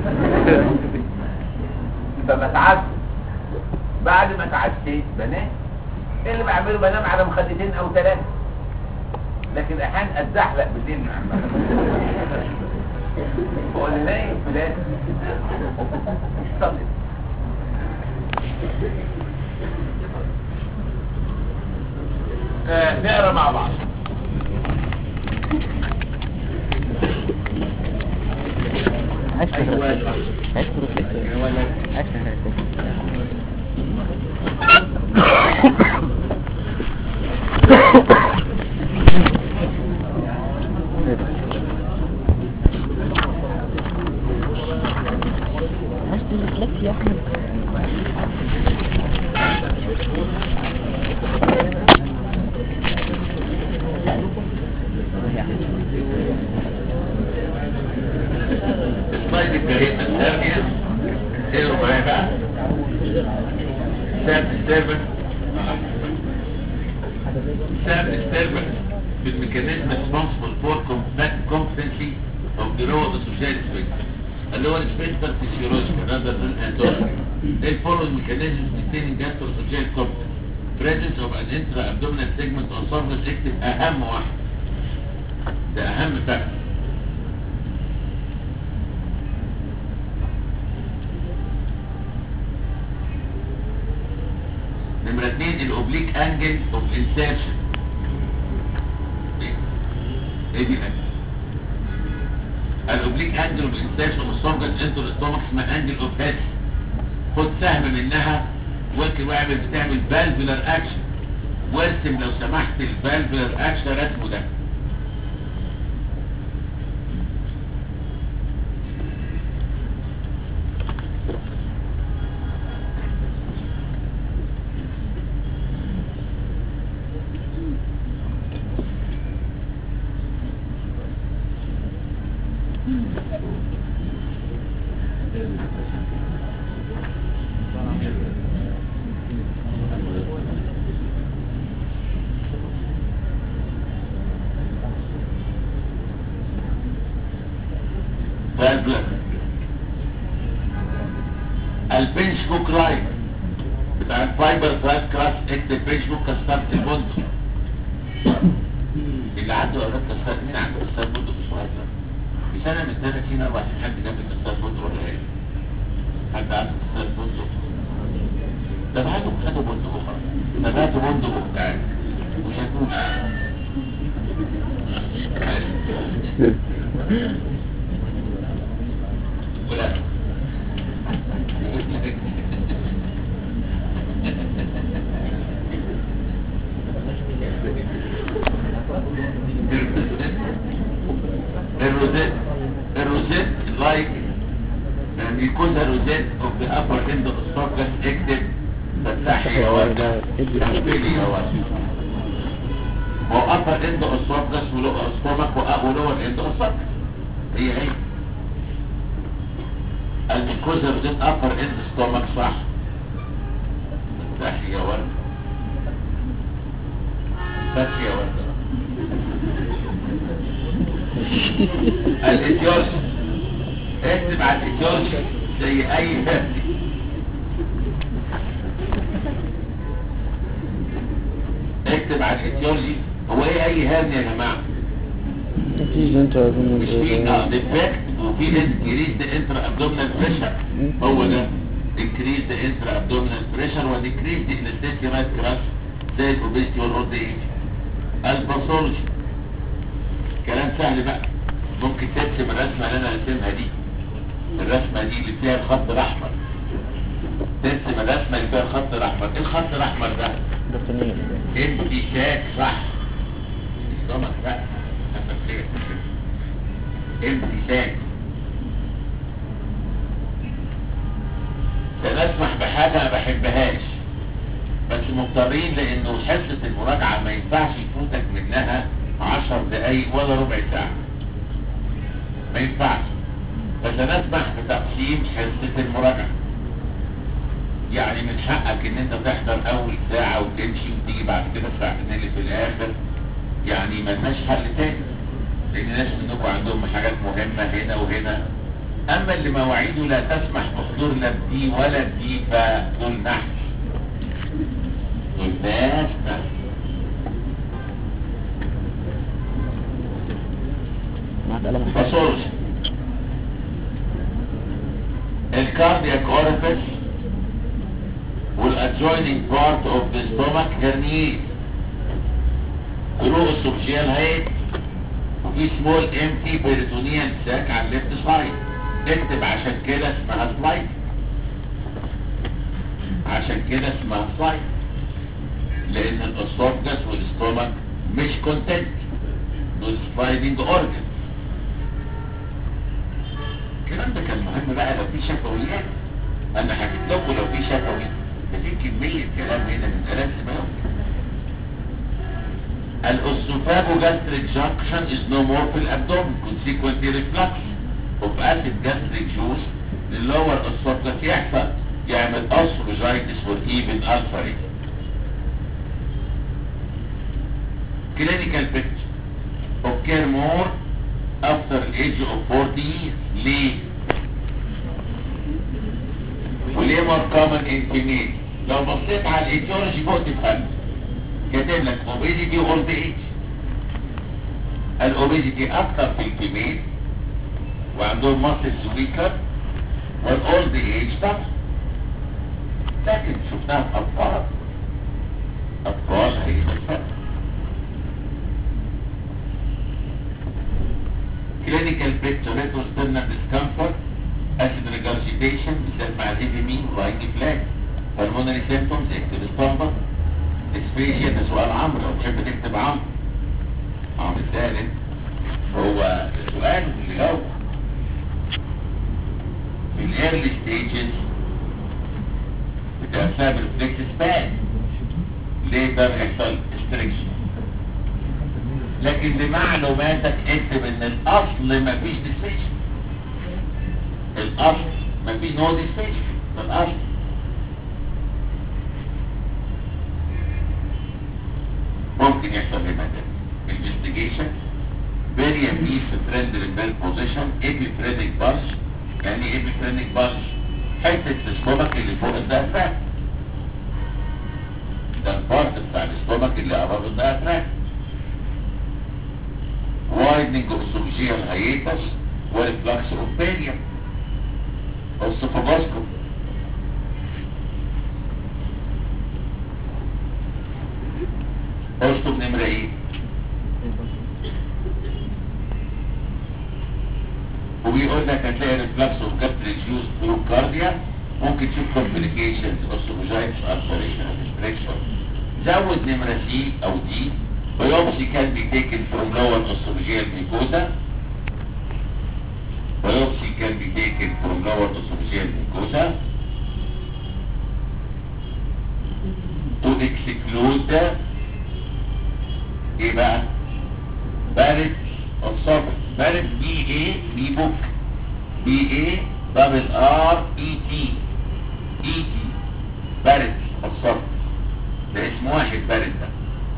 فبتعشى بعد ما اتعشيت بنام ايه اللي بعمله بنام على مخدتين او ثلاثه لكن احيانا اتزحلق بالليل مع بقول لي نايم فلان صلي آه، نقرا مع بعض عايش في الرفلكس عايش في الرفلكس عايش في الرفلكس عايش في الرفلكس يا احمد يا احمد السلايد الجريمة الثانية اقروا معايا بقى ساب السيرفر ساب السيرفر بالميكانيزم responsible for complete competency of the role of the social spectrum اللي هو السبيكتر physiological rather than anatomical they follow mechanisms containing gastroesophageal competence presence of an intra-abdominal segment or surface اكتب اهم واحد ده اهم فاكتور نمرة اتنين الاوبليك انجل اوف انسيرشن ايه دي انجل الاوبليك انجل اوف انسيرشن اوف السونجل انتو الاستومك اسمها انجل اوف هيد خد سهم منها واكل واعمل بتعمل فالفولار اكشن وارسم لو سمحت الفالفولار اكشن رسمه ده فالفولار البنش بوك لاين بتاع الفايبر فلاش كراس اكتب بنش بوك كسرت البندق اللي عنده اولاد كسرت مين عنده كسرت بندق في الصغير ده؟ في سنه من 30 24 حد جنب كسرت بندق ولا ايه؟ حد عنده كسرت بندق ده هاتوا خدوا بندق وخلاص ده هاتوا بندق وبتاع مش هتوش ولا الروزيت الروزيت لايك يعني الميكوزا روزيت اوف ذا ابر اند اوف السوفجس اكتب فتحي يا ورده تحفلي يا ورده هو ابر اند اوف السوفجس ولومك ولور اند اوف السوفجس هي هي الميكوزا روزيت ابر اند ستومك صح فتحي يا ورده فتحي يا ورده الاتيولوجي اكتب على الاتيولوجي زي اي هرني اكتب على الاتيولوجي هو ايه اي هرني يا جماعه أكيد أنت أظن مش في اه ديفكت وفي انكريز ذا انترا ابدومينال بريشر هو ده انكريز ذا انترا ابدومينال بريشر وديكريز ذا الاستيتي رايت كراش زي الاوبيستي والاولد ايج الباثولوجي كلام سهل بقى ممكن ترسم الرسمه اللي انا رسمها دي الرسمه دي اللي فيها الخط الاحمر ترسم الرسمه اللي فيها الخط الاحمر ايه الخط الاحمر ده دكتور امتشاك صح السمك بقى امتشاك سنسمح بحاجة ما بحبهاش بس مضطرين لانه حصة المراجعة ما ينفعش يفوتك منها عشر دقايق ولا ربع ساعة ما ينفعش فسنسمح بتقسيم حصة المراجعة يعني من حقك ان انت تحضر اول ساعة وتمشي وتيجي بعد كده الساعتين اللي في الاخر يعني ملناش حل تاني لان ناس منكم عندهم حاجات مهمة هنا وهنا اما اللي مواعيده لا تسمح بحضور لا بدي ولا بدي فدول نحس دول ناس نحس معك قلم فصولش الكاردياك اوريفيس والادجويننج بارت اوف ذا ستومك هرنيز فروق السوبشيال هيت وفي سمول امتي بيريتونيال ساك على الليفت سايد اكتب عشان كده اسمها سلايد عشان كده اسمها سلايد لان الاسوفجس والاستومك مش كونتنت دول سلايدنج اورجن الكلام ده كان مهم بقى لو في شفويات انا حكيت لكم لو في شفوي ده في كمية كلام هنا من ثلاث سنوات الاسوفاجو gastric junction is no more في الابدومن consequently reflux of acid gastric juice للور esophagus يحصل يعمل esophagitis or even ulcerated clinical picture occur more after the age of 40 years ليه؟ وليه more common in female لو بصيت على الايتيولوجي فوق تفهم كاتب لك obesity old age الاوبيزيتي اكتر في الفيميل وعندهم ماسلز ويكر والاولد ايج طبعا لكن شفناها في اطفال اطفال هي الفرق clinical picture retrosternal discomfort acid regurgitation بالذات مع زيفيمين ولاينج فلاج pulmonary symptoms اكتب اسطمبة dysphagia ده سؤال عمرو لو تحب تكتب عمرو عمرو الثالث هو سؤال اللي جاوب في الايرلي ستيجز بتبقى بسبب الفليكس سبان ليه ده بيحصل استريكشن لكن لمعلوماتك اكتب ان الاصل مفيش ديسبيشن الاصل مفيش نو ديسبيشن ده الاصل ممكن يحصل لمدى investigation variant is trend rebel position epiphrenic bulge يعني ايه epiphrenic bulge حتة السtomach اللي فوق الدافع ده البارت بتاع السtomach اللي قرب الدافع widening of esophageal hiatus والفلكس of barium esophagus اشطب نمرة ايه وبيقول لك هتلاقي ريفلكس اوف جاستريك جوز ثرو كارديا ممكن تشوف كومبليكيشنز اوسوفاجايتس الفريشن ريستريكشن زود نمرة سي او دي biopsy can be taken from lower esophageal mucosa biopsy can be taken from lower esophageal mucosa to exclude ايه بقى بارد الصبر بارد بي اي بي بوك بي اي دبل ار اي تي اي تي بارد الصبر ده اسم واحد بارد ده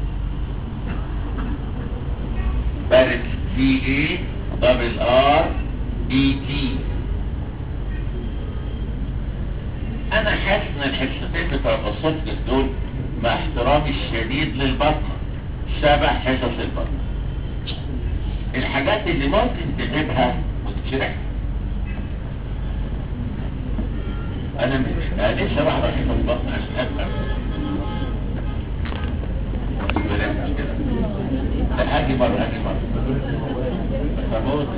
بارد بي اي دبل ار اي تي انا حاسس ان الحصتين بتوع الصفر دول مع احترامي الشديد للبطنه شبه حصص البطنه الحاجات اللي ممكن تجيبها وتتشرح انا مش انا لسه بحضر حصص البطنه عشان افهم بلاش كده لا هاجي مره هاجي مره طب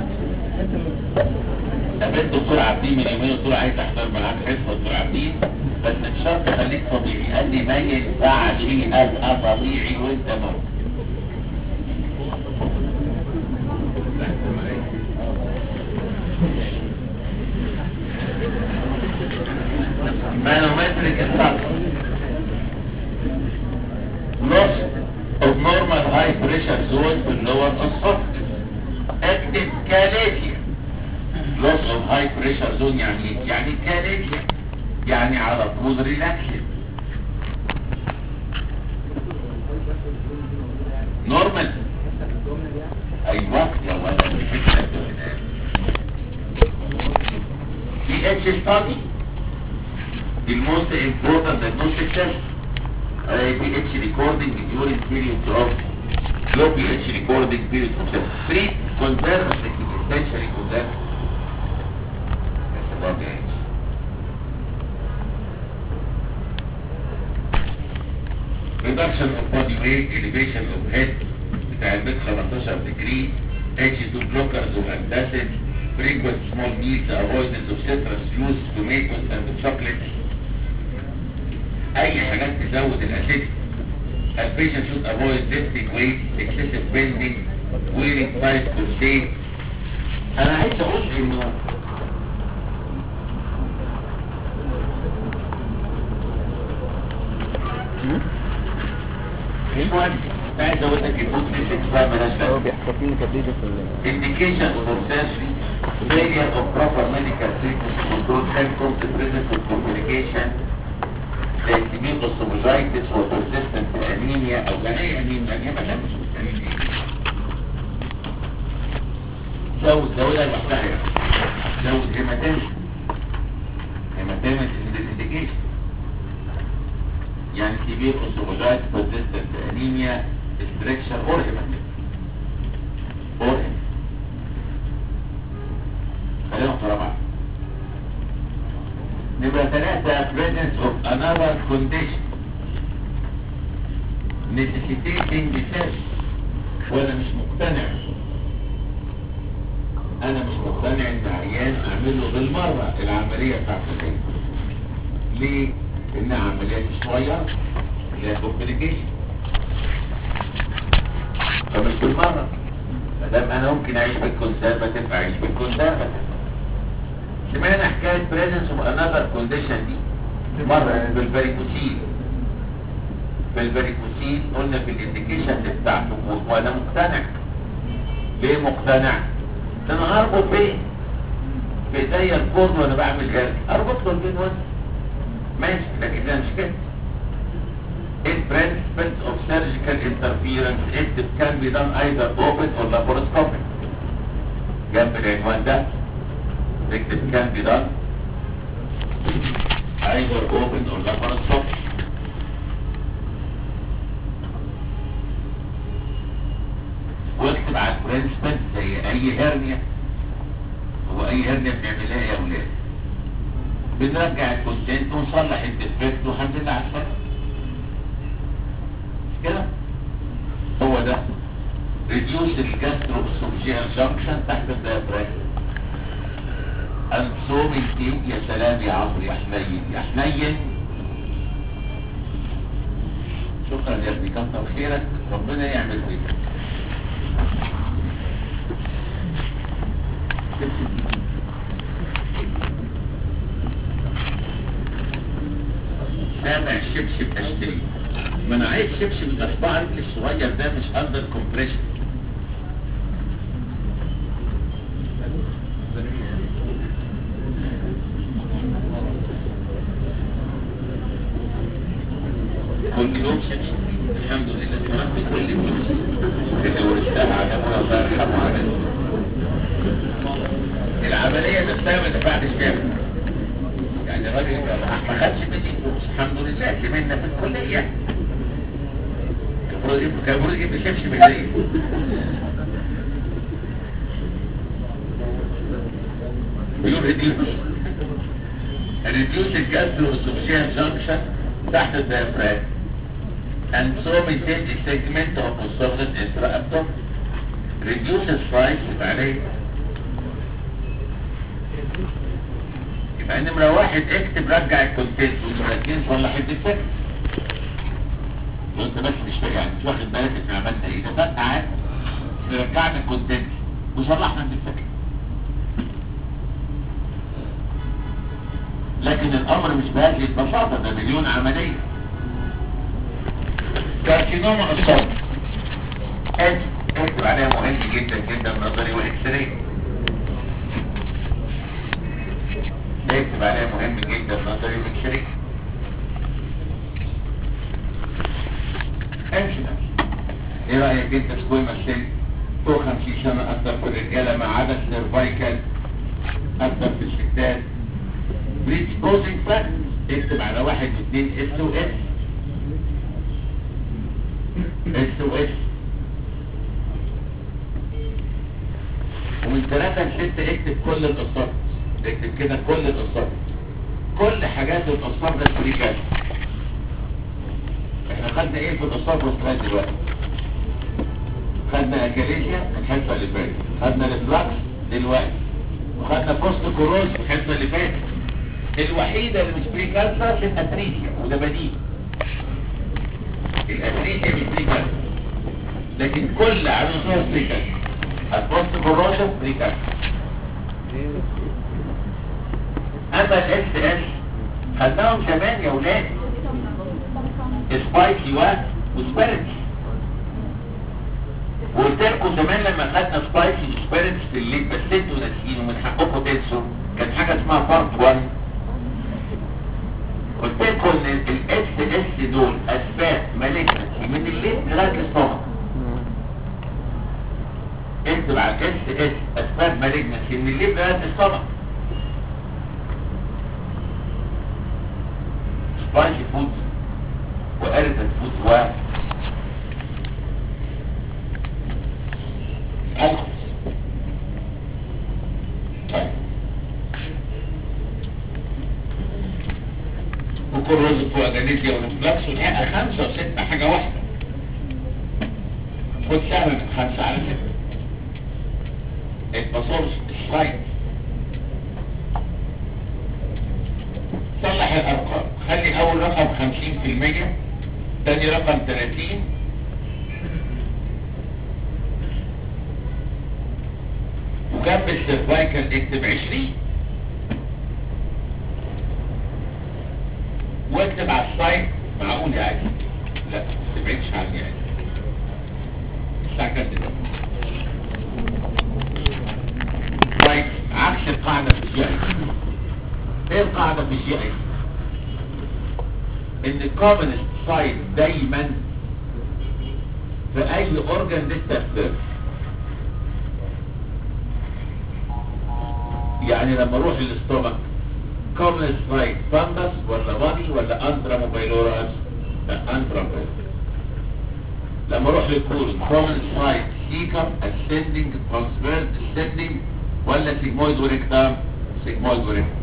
قابلت دكتور عبدين من يومين قلت له عايز احضر معاك حصه دكتور عبدين بس بشرط خليك طبيعي قال لي ما ينفعش ابقى طبيعي وانت موت manometric structure loss of normal high pressure zone في اللور esophagus active calasia loss of high pressure zone يعني ايه؟ يعني calasia يعني على طول ريلاكسد نورمال ايوه يا ولد الفكره في اتش ستادي the most important diagnostic test uh, pH recording during periods of low pH recording periods of test free conserve essentially conserve يا سلام يا عيش reduction of body weight elevation of head بتاع البيت 15 degree H2 blockers of antacid frequent small meals avoidance of citrus juice tomatoes and chocolate اي حاجات تزود الاسيد البيشنت should avoid lifting weight excessive bending wearing tight corset انا عايز اقول انه مش مهم عايز اقول لك الفود نسيت بقى مالهاش هو لازمه بيحتفين تبديده في ال- indication for surgery, failure of proper medical treatment to control symptoms, the presence of complication, like mucosovaginitis or persistent anemia او يعني anemia يعني هيباتيتس anemia زود زودها لوحدها يعني زود هيماتيمس هيماتيمس is the indication يعني severe esophagitis persistent anemia stricture or hepatitis or hepatitis خلينا في رابعة نبقى ثلاثة presence of another condition necessitating research وانا مش مقتنع انا مش مقتنع ان عيان اعمل له بالمرة العملية بتاعت العين ليه؟ انها عملية شوية ليها complication فمش بالمرة مادام انا ممكن اعيش بالكونسرفاتيف اعيش بالكونسرفاتيف سمعنا حكاية presence of another condition دي مرة بالفاريكوسيل بالفاريكوسيل قلنا في الانديكيشن بتاعته و- وانا مقتنع ليه مقتنع؟ ده انا هربط فين؟ في ايديا الكورن وانا بعمل جرد اربط له البين وانت ماشي لكن ده مش كده in principles of surgical interference it can be done either open or laparoscopic جنب العنوان ده اكتب can be done either open or laparoscopic واكتب على البرنسبل زي اي هرنيا هو اي هرنيا بنعملها يا اولاد بنرجع الكونتنت ونصلح الديفكت والحمد لله على السلامه مش كده هو ده reduce الجاسترو اسوفجيال جانكشن تحت الديافراجم انسومنتين يا سلام يا عمرو يا حنين يا حنين شكرا يا ابني كتر خيرك ربنا يعمل بيك سامع الشبشب اشتري ما انا عايز شبشب الاصبع رجلي الصغير ده مش اندر كومبريشن كل يوم شبشب الحمد لله تمام كل يوم اللي ورثتها على ابويا الله يرحمه على العملية نفسها ما دفعتش فيها يعني الراجل ما خدش مني فلوس الحمد لله زميلنا في الكلية المفروض يبقى- كان المفروض يجيب لي شبشب هدية بيقول ريديوس reduce the gastroesophageal junction تحت الديافراغم and so maintain the segment of esophagus intra-abdomen reduce the size يبقى عليه يبقى نمرة واحد اكتب رجع الكونتنت ونمرة اتنين صلح الديفكت وانت بس مش فاهم يعني مش واخد بالك احنا عملنا ايه ده فانت عارف رجعنا الكونتنت وصلحنا الديفكت لكن الامر مش بهذه البساطة ده مليون عملية كارسينوما الصوت اكتب عليها مهم جدا جدا نظري واكس راي اكتب عليها مهم جدا نظري واكس راي امشي بس ايه رايك انت سكويما سيل فوق 50 سنه اكتر في الرجاله ما عدا السيرفايكال اكتر في الستات بريسبوزنج فاكتورز اكتب على واحد واثنين اس و اس اس و اس ومن ثلاثة لستة اكتب كل القصات اكتب كده كل القصات كل حاجات القصات ده فريكات احنا خدنا ايه في القصات والسلايد دلوقتي خدنا اكاليسيا الحصة اللي فاتت خدنا الفلاكس دلوقتي وخدنا بوست كوروز الحصة اللي فاتت الوحيدة اللي مش بري كانسر الاتريسيا وده بديل الاتريسيا مش بري كانسر لكن كل عناصر بري كانسر البوست كوروز بري كانسر اما الاس اس خدناهم زمان يا ولاد سبايسي و وسبيرتس وقلت لكم زمان لما خدنا سبايسي وسبيرتس في الليل بس انتوا ناسيين ومن حقكم تنسوا كان حاجه اسمها بارت 1 قلت لكم ان الاس اس دول اسباب مالجنسي من الليل لغايه الصبح اكتب على الاس اس اسباب مالجنسي من الليل لغايه الصبح سبايسي فود وارتد فود و الكحول طيب وكل رز فوق جانيزيا ونفلكس والحقيقة خمسة وستة حاجة واحدة خد سهل من خمسة على ستة الباصورس السلايد صلح الأرقام خلي أول رقم خمسين في المية تاني رقم تلاتين وجنب السيرفايكال اكتب عشرين واكتب على السايت معقول يعني لا ما تبعدش عني يعني الساعة كام دلوقتي طيب عكس القاعدة في الجي اي ايه القاعدة في الجي اي ان الكومنست سايت دايما في اي اورجان لسه في يعني لما اروح للاستومك كومنست سايت فاندس ولا بادي ولا انترا موبايلوراس لا انترا موبايلوراس لما اروح للكولون كومنست سايت سيكم اسcending ترانسفيرس descending ولا سيجمويد وريكتام سيجمويد وريكتام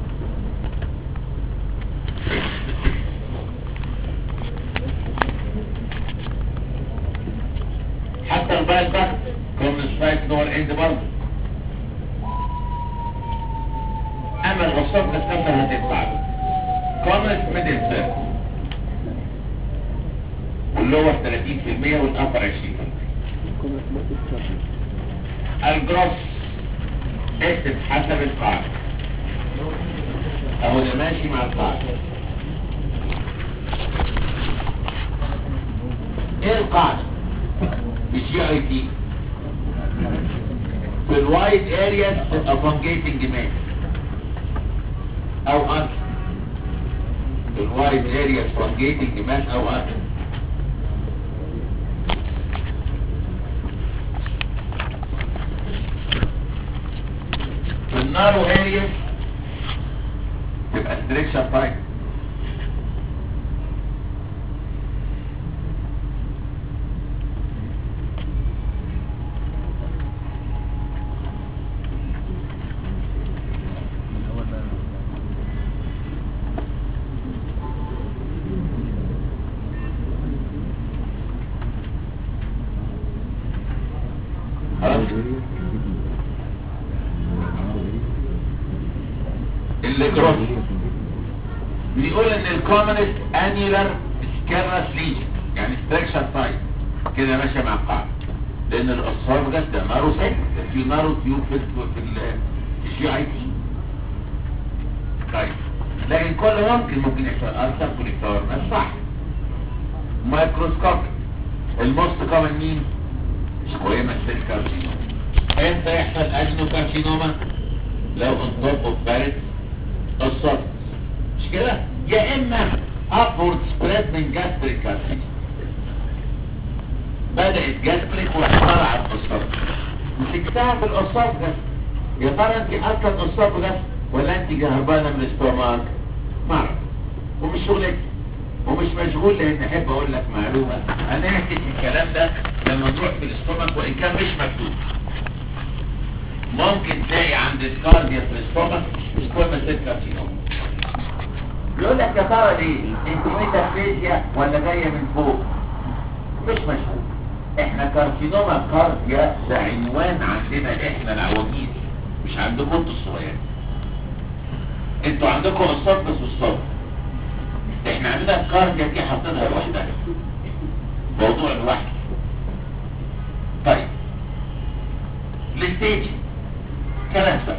حتى البايل ده كومنست سايت نور اند برضه اما الغصات نفسها هتدفع له كومنت ميدل سيرف واللور 30% والابر 20% الجروس اكتب حسب القاعدة اهو ده ماشي مع القاعدة ايه القاعدة في الجي اي تي في الوايد اريا تبقى فانجيتنج ماس او اكل الوايد اريا فانجيتنج ماس او اكل في النارو اريا تبقى ستريكشن تايب خلاص الجروس بيقول ان الكومنست انيولار سكيرس ليجن يعني ستريكشر تايب كده ماشيه مع القاعده لان الاسرار ده نارو سيك ده في نارو تيوب في في ال- في الجي اي تي طيب لكن كل ممكن ممكن يحصل ألسر كوليكتور ده صح مايكروسكوبيك الموست كومن مين؟ سكويما سيل كارسينوما امتى يحصل ادنو كارسينوما؟ لو انطب اوف بارد الصف مش كده يا اما upward spread من gastric carcinoma بدأت gastric واحترعت الصف مسكتها في الأصاب ده يا ترى انت اصلا الأصاب ده ولا انت جهربانة من الاستوماك معرف ومش شغلك ومش مشغول لان احب اقول لك معلومة انا هحكي الكلام ده لما نروح في الاستوماك وان كان مش مكتوب ممكن تلاقي عند الكارديا في الاستومك سكوما سيل كارسينوما يقول لك يا ترى ليه انت ميتافيزيا ولا جايه من فوق مش مشهور احنا كارسينوما كارديا ده عنوان عندنا احنا العواجيز مش عندكم انتوا الصغيرين انتوا عندكم الصبس والصبر احنا عندنا الكارديا دي حاطينها لوحدها موضوع لوحده طيب الستيج كلام سهل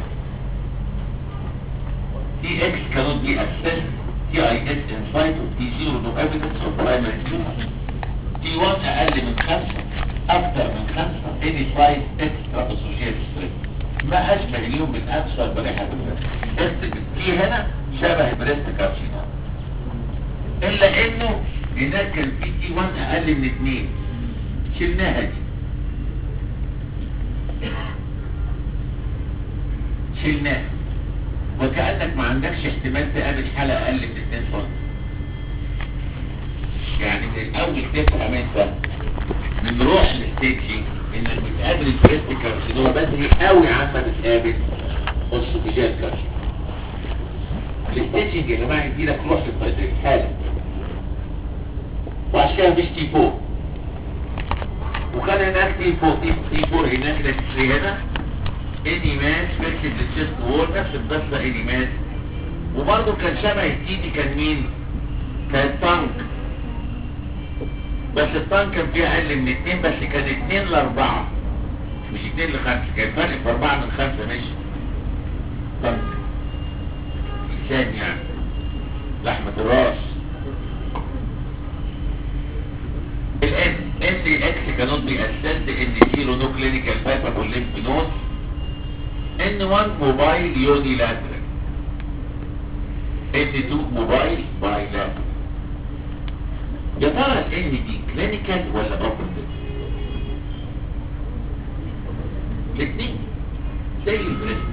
تي اكس cannot be assessed تي اي اس انسايت وتي زيرو نو ايفيدنس اوف برايمري تيومر تي 1 اقل من خمسة اكتر من خمسة اني سايز اكسترا اسوشيال ستريس ما اشبه اليوم من ابسط بريحة بالذات تي هنا شبه بريست كارسينوما الا انه هناك كان في تي 1 اقل من اتنين شلناها دي شلناها وكأنك ما عندكش احتمال تقابل حالة اقل من 2 سم يعني من الاول تفهم انت من روح الستيجي انك بتقابل البريست كارسينوما بدري قوي عما بتقابل السوفيجيال كارسينوما الستيجنج يا جماعه يديلك روح الفيزيك حاله وعشان كده مفيش تي 4 وكان هناك تي 4 تي 4 هناك ده تي هنا اني ماس فيركت للشيست وول نفس القصه اني ماس وبرضه كان شبه التيدي كان مين؟ كان تانك بس التانك كان فيها اقل من اتنين بس كان اتنين لاربعة مش اتنين لخمسة كان فرق في اربعة من خمسة ماشي تانك لسان يعني لحمة الراس الان ان اكس كانوت بي اسست ان زيرو نو كلينيكال باتر والليمف نود ان 1 موبايل يوني لاترال ان 2 موبايل باي لاترال يا ترى الان دي كلينيكال ولا اوبرتيف الاثنين زي البريست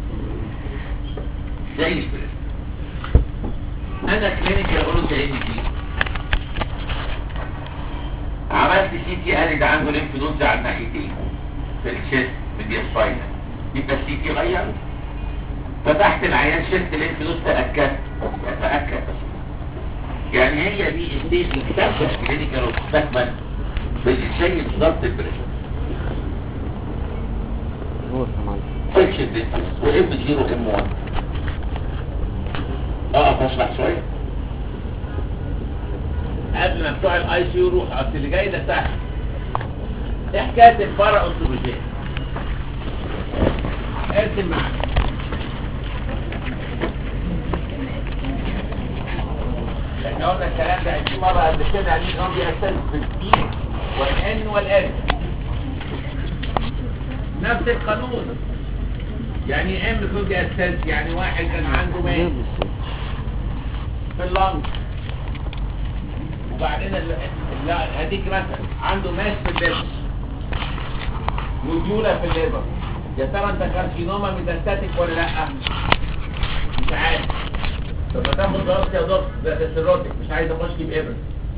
زي البريست انا كلينيكال اقول له ان دي عملت سي تي قال ده عنده ليمف نودز على الناحيتين في الشيست في الديسباينال يبقى السي تي غير فتحت العيان شلت ليمف نودز تاكدت يتاكد بس يعني هي دي ستيج مكتسب كلينيكال وتستكمل بالشيء بالظبط البريشن نور يا معلم فيكشن ديستنس وام 0 ام 1 اه اشرح شويه قبل ما بتوع الاي سي يو يروح اصل اللي جاي ده سهل ايه حكايه الفرع اوتوبيجين ارسم معاك احنا قلنا الكلام ده 20 مره قبل كده يعني ان هو بيأسس في البي والان والان نفس القانون يعني ام كود بيأسس يعني واحد كان عنده ماس في اللنج وبعدين ال- لا هديك مثلا عنده ماس في الليفر نوديولا في الليفر يا ترى انت كارسينوما ميتاستاتيك ولا لا مش عارف طب ما تاخد دراسه يا دكتور ده ده سيروتك مش عايز اخش بابره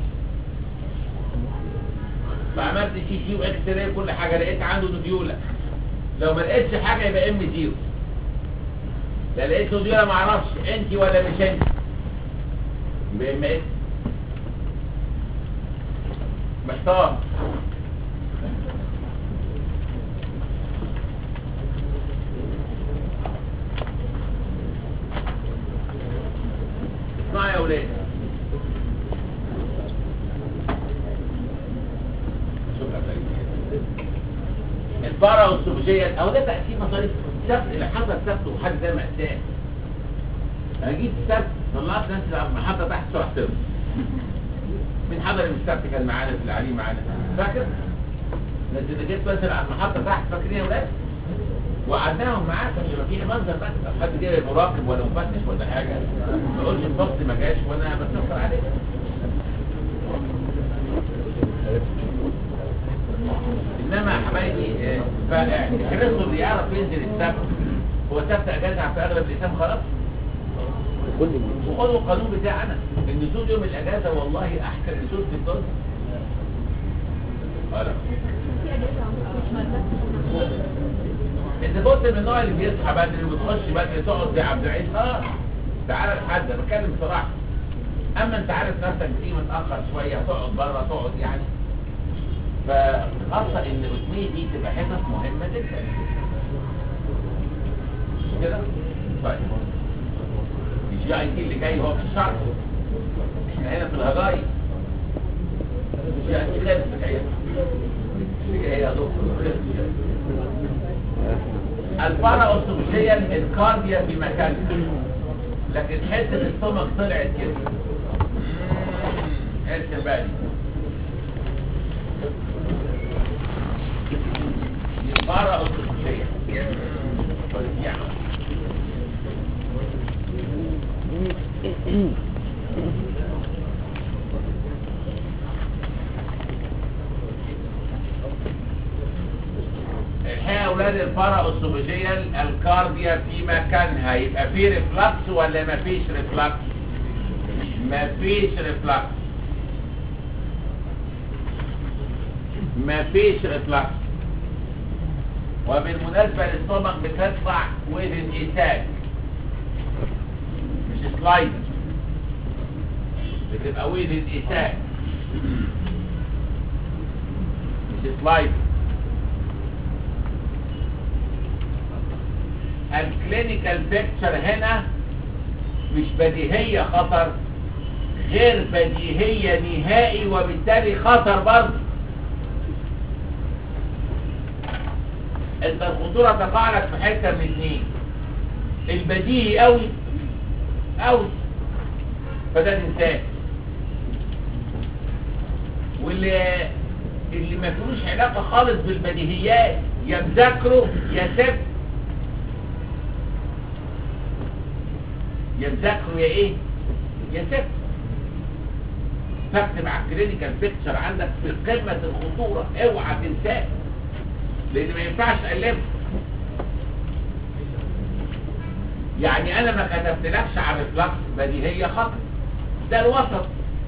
فعملت سي سي واكس راي وكل حاجه لقيت عنده نوديولا لو ما لقيتش حاجه يبقى ام زيرو لا لقيت نوديولا ما اعرفش انت ولا مش انت يبقى ام اس محتار اسمعوا يا ولاد البارا والسوفيجية او ده تقسيم مصاريف السبت اللي حصل سبت وحد ده مأساة انا جيت السبت طلعت ناس اللي على المحطة تحت شرح سر مين حضر من السبت كان معانا في العليم معانا فاكر؟ الناس اللي جيت مثلا على المحطة تحت فاكرين يا ولاد؟ وقعدناهم معاك عشان يبقى في منظر بس لو حد جاي مراقب ولا مفتش ولا حاجه ما اقولش الفصل ما جاش وانا بتنكر عليه انما يا حبايبي آه، فاحرصوا اللي يعرف ينزل السبت هو السبت اجازه في اغلب الايام خلاص كل وخدوا القانون بتاعنا النزول يوم الاجازه والله احسن نزول في الدنيا اه لا انت كنت من النوع اللي بيصحى بدري وبتخش بدري تقعد زي عبد العزيز اه تعالى لحد انا بتكلم بصراحه اما انت عارف نفسك بتيجي متاخر شويه تقعد بره تقعد يعني فخاصه ان الاتنين دي تبقى حصص مهمه جدا مش كده طيب الجي اي تي اللي جاي هو في الشرق احنا هنا في الهجاي الجي اي تي خلص الحقيقه اللي جاي يا دكتور خلص الفرع السوشيال الكارديا في مكانها لكن حته السمك طلعت كده ارسم بقى دي الفرع السوشيال يعني الحقيقه يا اولاد الفرع السوفيجيال الكارديا في مكانها يبقى في ريفلكس ولا ما فيش ريفلكس ما فيش ريفلكس ما فيش ريفلكس وبالمناسبة الاستومك بتطلع وذن ايتاك مش سلايد بتبقى وذن ايتاك مش سلايد الكلينيكال بيكتشر هنا مش بديهية خطر غير بديهية نهائي وبالتالي خطر برضه انت الخطورة تقع لك في حتة من اتنين البديهي قوي قوي فده تنساه واللي اللي ما فيهوش علاقة خالص بالبديهيات يا مذاكره يا سبت يا مذاكره يا ايه يا سبت فاكتب على الكلينيكال بيكتشر عندك في قمة الخطورة اوعى تنساه لان ما ينفعش الفه يعني انا ما كتبتلكش على الريفلكس بديهية خطر ده الوسط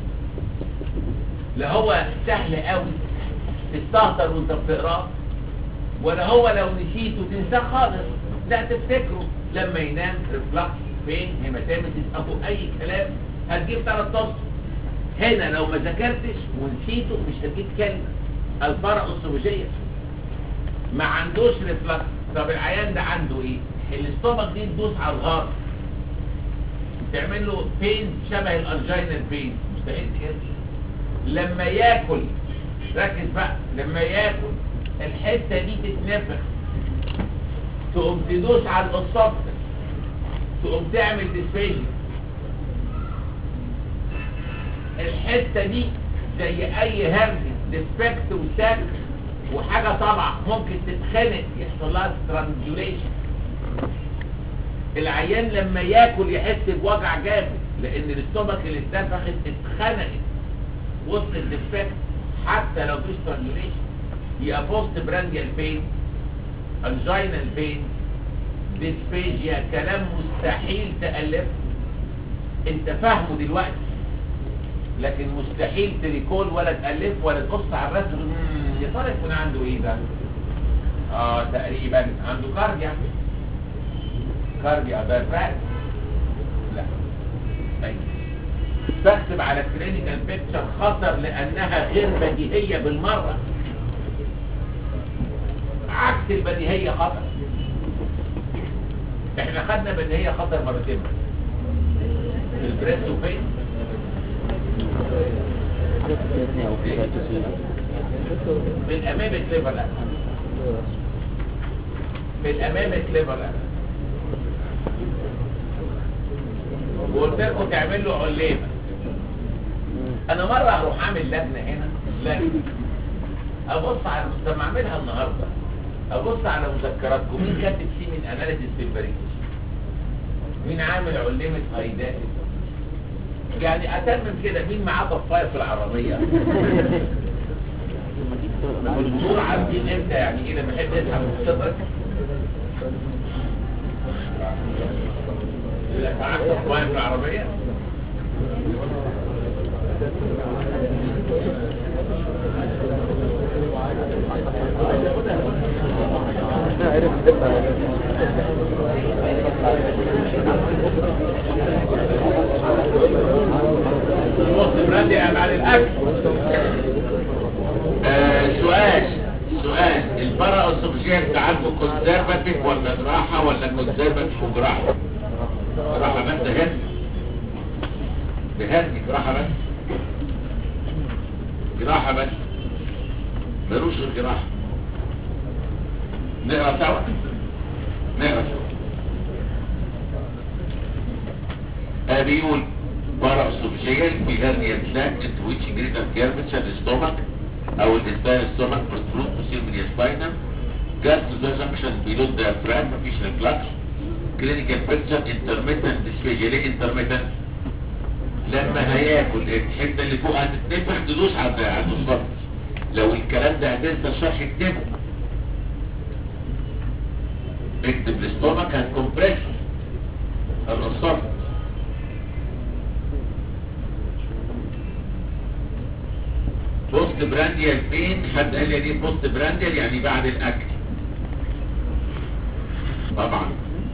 لا هو سهل قوي تستهتر وانت بتقراه ولا هو لو نسيته تنساه خالص لا تفتكره لما ينام ريفلكس فين هيماتيمتس ابو اي كلام هتجيب ثلاث تصل هنا لو ما ذاكرتش ونسيته مش هتجيب كلمه الفرق السوفيجيه ما عندوش ريفلكس طب العيان ده عنده ايه الاستومك دي تدوس على الهارت تعمل له بين شبه الانجينال بين مستحيل تجد لما ياكل ركز بقى لما ياكل الحته دي تتنفخ تقوم تدوس على الاسوفجس تقوم تعمل ديسفيجيا الحته دي زي اي هرم ديسبكت وساك وحاجه طبعا ممكن تتخنق يحصل لها سترانجوليشن العيان لما ياكل يحس بوجع جامد لان الاستومك اللي اتنفخت اتخنقت وسط الديفكت حتى لو في سترانجوليشن يبقى بوست برانديال بين انجينال بين ديسبيجيا كلام مستحيل تألفه انت فاهمه دلوقتي لكن مستحيل تريكول ولا تألف ولا تقص على الرسم تقول، "مم، يا ترى يكون عنده ايه ده اه تقريبا عنده كارديا كارديا بارفاس لا طيب تكتب على كلينيكال بيكتشر خطر لانها غير بديهية بالمرة عكس البديهية خطر احنا خدنا بديهية خطر مرتين بس. في البريس وفين في الامامك ليفر لا في الامامك ليفر لا وقلت لكم تعمل له عليمه انا مره هروح اعمل لجنه هنا لجنه ابص على طب ما اعملها النهارده ابص على مذكراتكم مين كاتب سي من اناليسيس في البريد مين عامل علمه هيدات يعني اتمم كده مين معاه طفايه في العربيه والدكتور عارفين امتى يعني ايه لما يحب يسحب من صدرك يقول لك معاك طفايه في العربيه الوقت براندي يا بعد الاكل آه سؤال سؤال البرا اوسوفجيال تعالجه كونسرفاتيف ولا جراحه ولا كونسرفاتيف وجراحه جراحه بس هرني بهرني جراحه بس جراحه بس ملوش غير جراحه نقرا سوا نقرا سوا آه بيقول برا اوسوفجيال في هرنيا تلاك انت ويتش جريتر كيرفتشر الاستومك او الانسان السtomach protrude تصير من السباينم جاستروزنكشن بيلو diaphragm مفيش ريفلكس كلينيكال بيكتشر انترميتنت ديسفيجيا ليه انترميتنت لما هياكل الحته اللي فوق هتتنفخ تدوس على على الصف لو الكلام ده هتنسى الشرح اكتبه اكتب الاستومك هتكمبريس الاسطر بوست برانديال فين حد قال لي دي بوست برانديال يعني بعد الاكل طبعا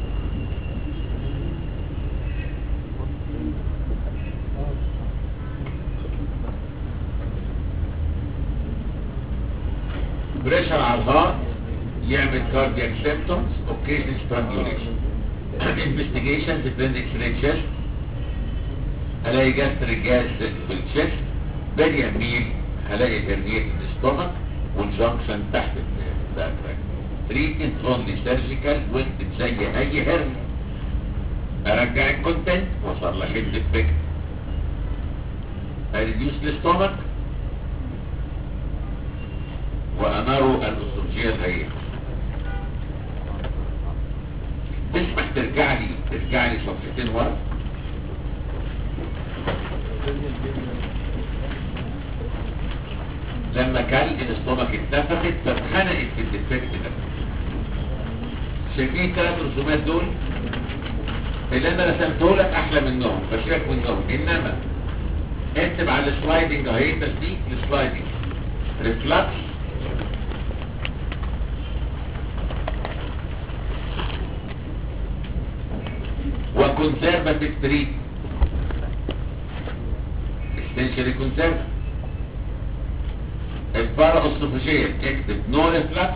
بريشر على الهارت يعمل كاردياك سيمبتومز اوكيشن سترانجوليشن انفستيجيشن ديبند اكس تشيست الاقي جاستريك جاز في التشيست باجي اميل هلاقي هرنية الاستومك والجنكشن تحت الدايفراجم تريتمنت اونلي سيرجيكال واكتب زي اي هرن ارجع الكونتنت واصلح الديفكت اريديوس الاستومك وانارو الاسوفجيال هيئة تسمح ترجع لي ترجع لي صفحتين ورا لما كان الاستومك اتنفخت فاتخنقت في الديفكت ده شايفين الثلاث رسومات دول اللي انا رسمته لك احلى منهم بشيك منهم انما اكتب على السلايدنج اهي تسليك السلايدنج ريفلكس وكونسرفاتيف تريت essentially conservative البارا اسوفاجيال اكتب نو ريفلكس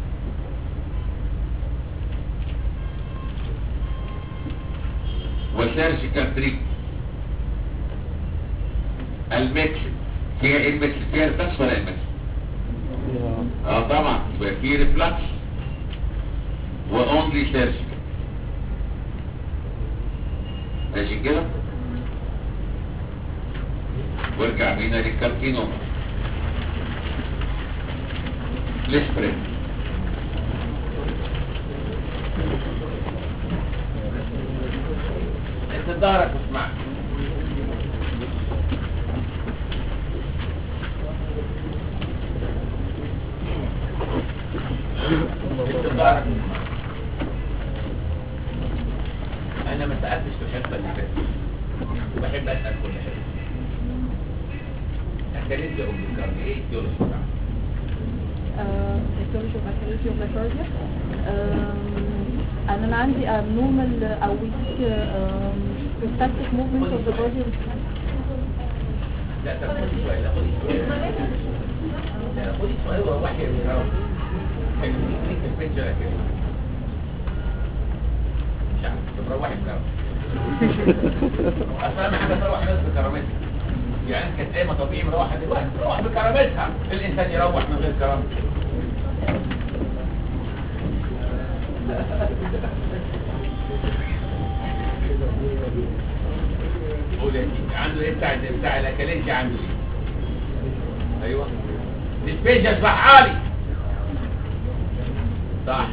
وسيرجيكال تريت الميكس فيها ايه الميكس فيها ريفلكس ولا الميكس اه طبعا يبقى في ريفلكس واونلي سيرجيكال ماشي كده وارجع بينا للكارسينوما الاسبرين انت ظهرك واسمعك انت ظهرك واسمعك انا ما سالتش في الحصه اللي فاتت وبحب اسال كل حاجه اكلمت ام الكرم ايه التيولوجي بتاعها etiology of archaeology of microbial and انا عندي abnormal او weak um, perspective movement of the body لا طب خدي سؤال لا خدي سؤال لا خدي سؤال وروحي الكرم كلمني ليك البيتزا كده مش عارف طب روحي الكرم اصل اهم حاجه تروح الناس بكرامتها يعني انت كانت قايمه طبيعي مروحه دلوقتي تروح بكرامتها الانسان يروح من غير كرامته قول يا سيدي عنده ايه بتاع بتاع الاكلات دي عنده ايه ايوه ديسبيجا صحالي صح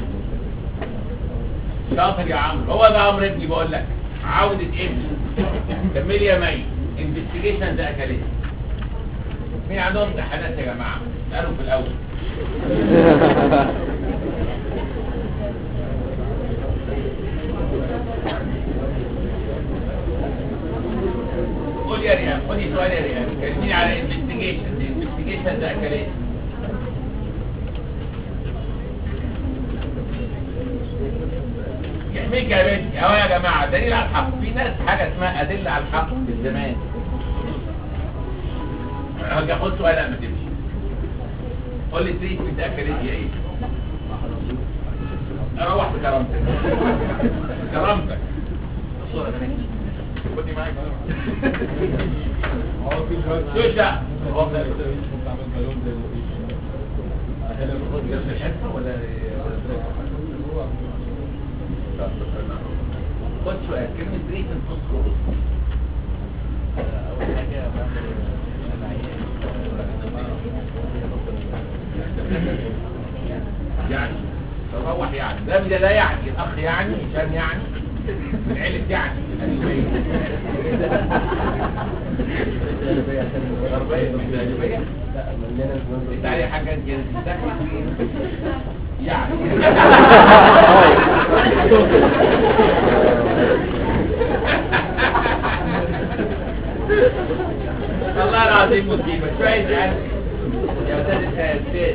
شاطر يا عمرو هو ده امر ابني بقول لك عودة ابني كملي يا مي انفستيجيشن ده اكلات مين عندهم امتحانات يا جماعه اسالوا في الاول قول يا ريان خدي سؤال يا ريان كلميني على انفستيجيشن انفستيجيشن ده اكلات يحميك يا بنتي اهو يا جماعه دليل على الحق في ناس حاجه اسمها ادله على الحق في الزمان هاجي اخد سؤال لا ما تمشي قول لي تريتمنت اكلتي ايه اروح بكرامتك كرامتك خدي معاك شوشة خد سؤال كلمة تريتمنت تصغر أول حاجة يعني تروح يعني ده ده لا يعني الاخ يعني هشام يعني العيلة يعني غربية مش غربية انت عليه حاجة انت يعني والله العظيم مصيبة شوية يعني يا استاذ الخيال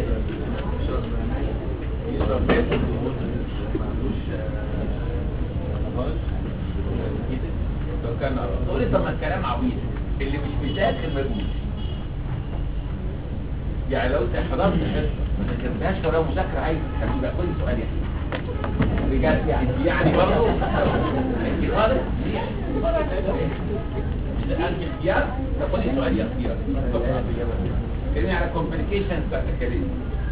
تقول لي طب ما الكلام عبيط اللي مش مذاكر ما يقولش يعني لو انت حضرت حصه ما ذاكرتهاش لو مذاكره عايز تخليه بقى كل سؤال يعني بجد يعني يعني برضه انت طالب اذا انت اختيار تاخد سؤال يختيار كلمني على كومبليكيشنز بتاعت الكلمه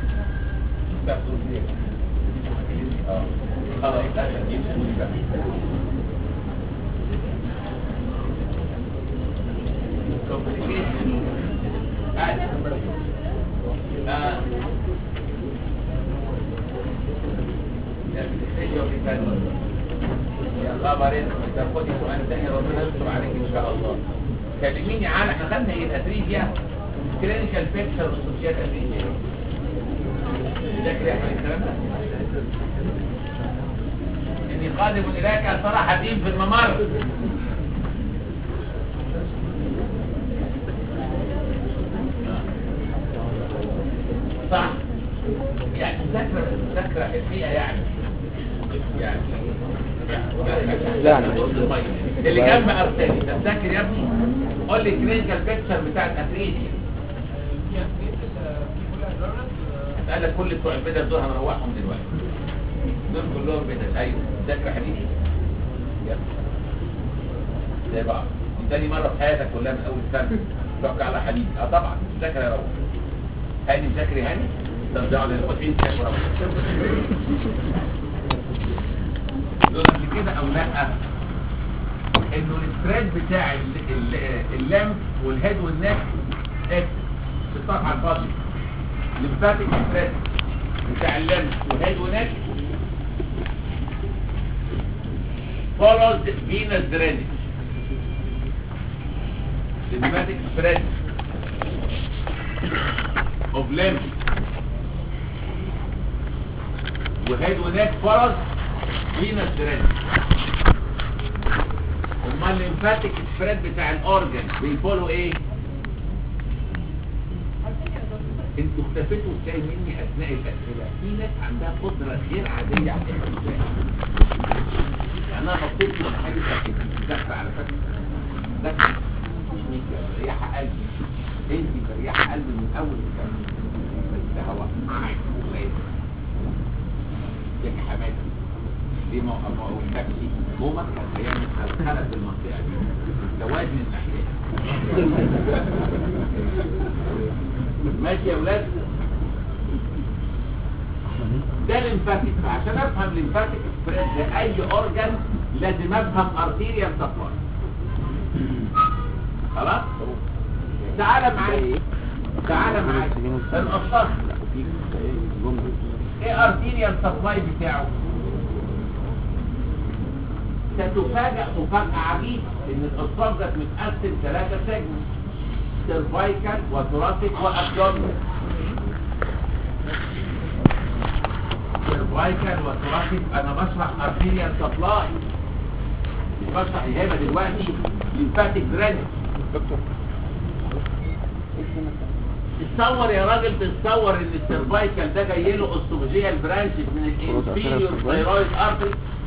اه خلاص لا تجيب سؤال بقى complication قاعد آه. يا بتحتاج يوم يفعل. يا الله بارك انت خدي سؤال تاني ربنا يستر عليك ان شاء الله كلميني على احنا خدنا ايه الاتريجيا كلينيكال بيكتشر وسوشيال اتريجيا ذاكر يا احمد الكلام ده اني قادم اليك صلاح الدين في الممر صح يعني مذاكرة مذاكرة حرفية يعني يعني يعني. اللي جنب ارسالي تذاكر يا ابني قول لي كلينيكال بيكتشر بتاع الاتريجيا قال لك كل بتوع البدل دول هنروحهم دلوقتي دول كلهم بدل ايوه ذاكر يا حبيبي يلا زي بعض دي تاني مرة في حياتك كلها من اول سنة توقع على حديد اه طبعا ذاكر يا روح هاني ذاكر يا هاني ترجعوا للمتين تاني روح دول قبل كده او لا انه السبريد بتاع ال- ال- اللمف والهيد والنك اكس في الصفحه الفاضيه الليمفاتيك سبريد بتاع اللمف والهيد والنك followed venous drainage lymphatic spread of lymph وهيد ونك فرض فينا الدرين امال الليمفاتيك سبريد بتاع الاورجن بيفولو ايه انتوا اختفيتوا ازاي مني اثناء الاسئله في ناس عندها قدره غير عاديه على الاختفاء يعني انا بصيت لما حاجه كانت داخله على فكره ده مش ميكا مريحه قلبي انت مريحه قلبي من اول الكلام بس هو معاك ولاد يا حماتي دي ما ما قلتكش بومك هيعمل خلخله في المنطقه دي سواد من ناحيتها ماشي يا ولاد ده الليمفاتيك فعشان افهم الليمفاتيك سبريد لاي اورجان لازم افهم ارتيريال سبلاي خلاص تعالى معايا تعالى معايا القصاص ايه ارتيريال سبلاي بتاعه ستفاجأ مفاجأة عجيبة ان القصاص ده متقسم ثلاثة سيجمنت سيرفايكال وثوراسيك وابدومينال سيرفايكال وثوراسيك انا بشرح ارتيريال سبلاي مش بشرح الهبه دلوقتي ليمفاتيك درينج تصور يا راجل تتصور ان السيرفايكال ده جاي له اوستوفيجيال برانشز من الانفيريور ثايرويد ارتري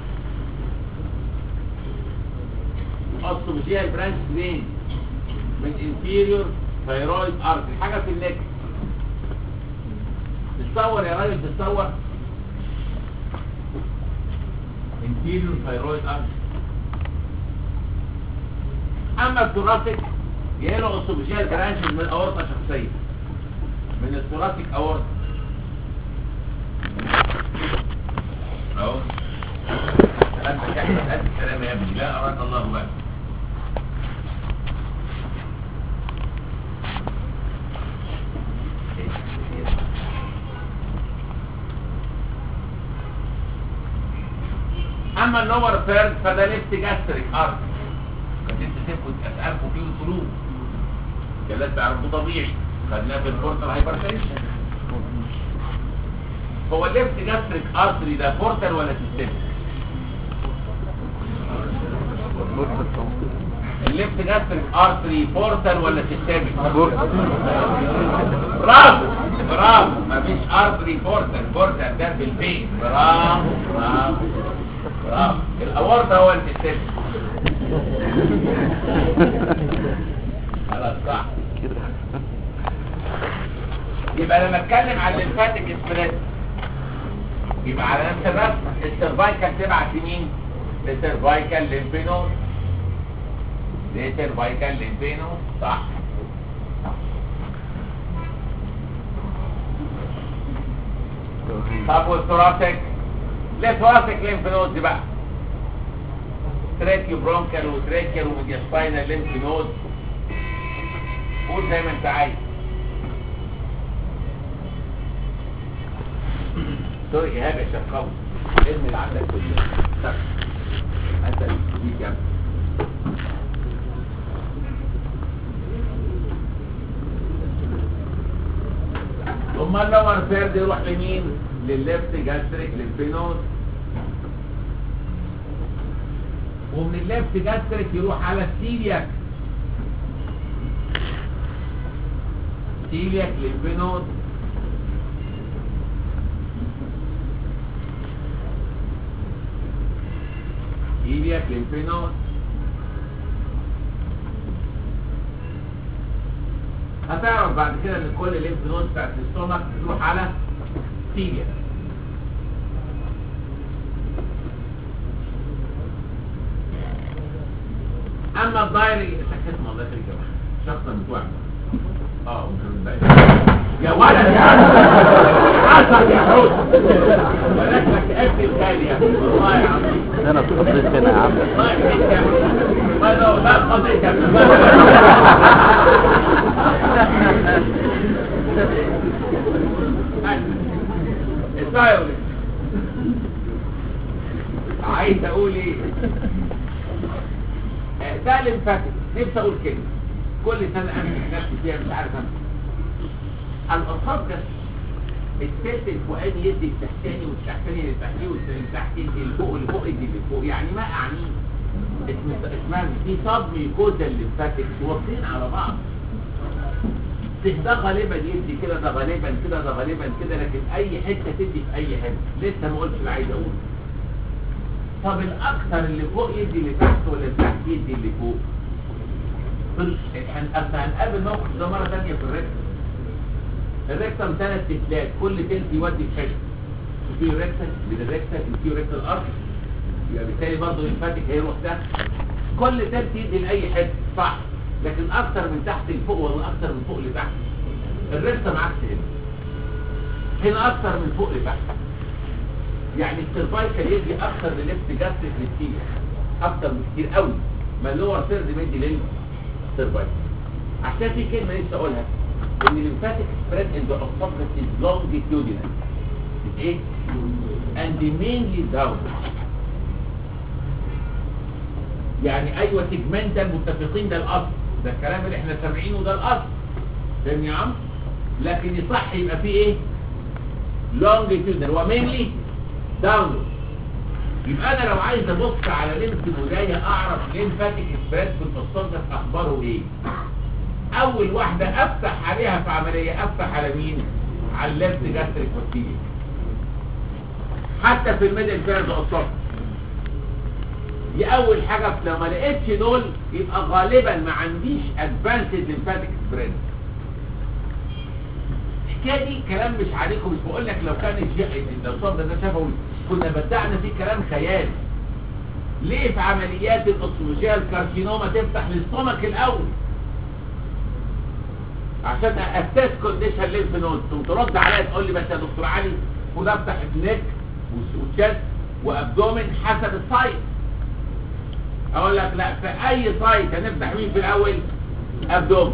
اوستوفيجيال برانش منين من انفيريور ثايرويد ارتري حاجه في النك تصور يا راجل تصور انفيريور ثايرويد ارتري اما الثوراسيك جاي له اوستوفيجيال برانشز من الاورطه شخصيه من الثوراسيك اورطه اهو انت كلمه قد الكلام يا ابني لا اراك الله بقى اما اللور ثيرد فده ليفت جاستريك ارت كنت انت تبقوا اسالكم فيه القلوب كلات بيعرفوا طبيعي خدناه في البورتال هايبرتنشن هو الليفت جاستريك ارتري ده بورتال ولا سيستميك الليفت جاستريك ارتري بورتال ولا سيستميك برافو برافو مفيش ارتري بورتال بورتال ده بالبيت برافو برافو برافو الاورطه هو السيستميك خلاص صح يبقى لما اتكلم عن الليمفاتيك سبريد يبقى على نفس الرسم السيرفايكال تبعت لمين؟ للسيرفايكال ليمفينود للسيرفايكال ليمفينود صح طب والثوراسيك للثوراسيك ليمفينود دي بقى تراكيو برونكال وتراكيال وميدياسباينال ليمفينود قول زي ما انت عايز سوري ايهاب يا شرقاوي العلم اللي عندك كله صح انت دي كام ثم اللور ثيرد يروح لمين للليفت جاستريك للبينوز ومن الليفت جاستريك يروح على السيلياك سيلياك للبينوز سيلياك للبينوز هتعرف بعد كده ان كل الليمف نود بتاعت الاستومك تروح على سيلياك اما الدايري سكت والله يخليك يا جماعه شخصا متوعد اه ممكن الدايري يا ولد يا حسن يا حوت ولك لك اكل الغالي يا والله يا عظيم انا اتخضيت هنا يا عم الله يخليك يا ماذا هو لا قضية اسمعي يا ولد عايز اقول ايه آه، ده الليمفاتيك نفسي اقول كلمه كل سنه امسك نفسي فيها مش عارف امسك الاصابع ده السلك الفوقاني يدي التحتاني والتحتاني للتحتاني والتحتاني الفوق الفوق يدي للفوق يعني ما اعني اسم اسمها في صدم يكوزا الليمفاتيك واصلين على بعض ده غالبا يدي كده ده غالبا كده ده غالبا كده لكن اي حته تدي في اي حته لسه ما قلتش اللي عايز اقوله طب الاكثر اللي فوق يدي اللي تحت ولا اللي تحت يدي اللي فوق بص، هن- أصل هنقابل موقف ده مره ثانيه في الريكتم الريكتم ثلاث تسلات كل تلت يودي في حته في ريكتم من الريكتم في ريكتم الارض يبقى بالتالي برضه الليمفاتيك هيروح ده كل تلت يدي لاي حته صح لكن اكتر من تحت لفوق ولا اكتر من فوق لتحت الريكتم عكس هنا هنا اكتر من فوق لتحت يعني السيرفايكال يدي اكتر لليفت جاستريك للسيليا اكتر بكتير قوي ما اللور سيرد بيدي للسيرفايكال عشان في كلمه لسه اقولها ان الليمفاتيك سبريد ان ذا اوسوفجس از longitudinal ايه and mainly down يعني ايوه سيجمنتال متفقين ده الاصل ده الكلام اللي احنا سامعينه ده الاصل فاهم يا عم لكن يصح يبقى فيه ايه longitudinal ومينلي داونورد يبقى انا لو عايز ابص على ليمف الولايه اعرف ليمفاتيك سبريد في الفصل اخباره ايه اول واحده افتح عليها في عمليه افتح على مين على الليفت جاستريك بكتيريا حتى في الميدل بيرد قصاد دي اول حاجه لو ما لقيتش دول يبقى غالبا ما عنديش ادفانسد ليمفاتيك سبريد الحكايه دي كلام مش عليكم مش بقول لك لو كان الشيء لو صار ده شافه كنا بدعنا فيه كلام خيالي ليه في عمليات الاوسولوجيا الكارسينوما تفتح الاستومك الاول عشان اساس كونديشن ليمف نود ثم ترد عليا تقول لي بس يا دكتور علي خد افتح نيك وشست وابدومن حسب السايت اقول لك لا في اي سايت هنفتح مين في الاول ابدومن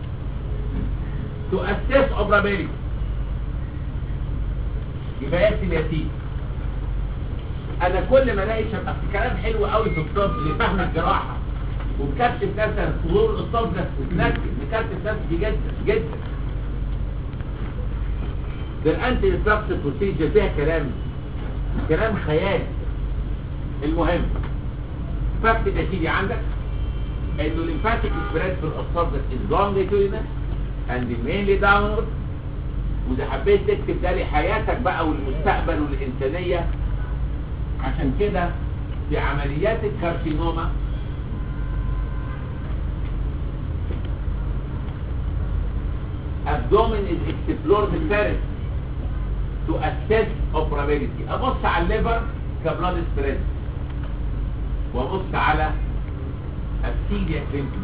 تو اساس اوبرابيلتي يبقى يكتب يا سيدي انا كل ما الاقي شبه كلام حلو قوي في الطب لفهم الجراحه ومكتب مثلا صدور الاصطاد ده متنكد مكتب نفسي جدا جدا ده الانتي ريفلكس بروسيجر فيها كلام كلام خيالي المهم فاكتب يا سيدي عندك انه الليمفاتيك سبريد في الاصطاد ده از longitudinal and mainly downward واذا حبيت تكتب ده لحياتك بقى والمستقبل والانسانيه عشان كده في عمليات الكارسينوما abdomen is explored first to assess operability ابص على الليفر كبلاد سبريد وابص على السيليا كلينكل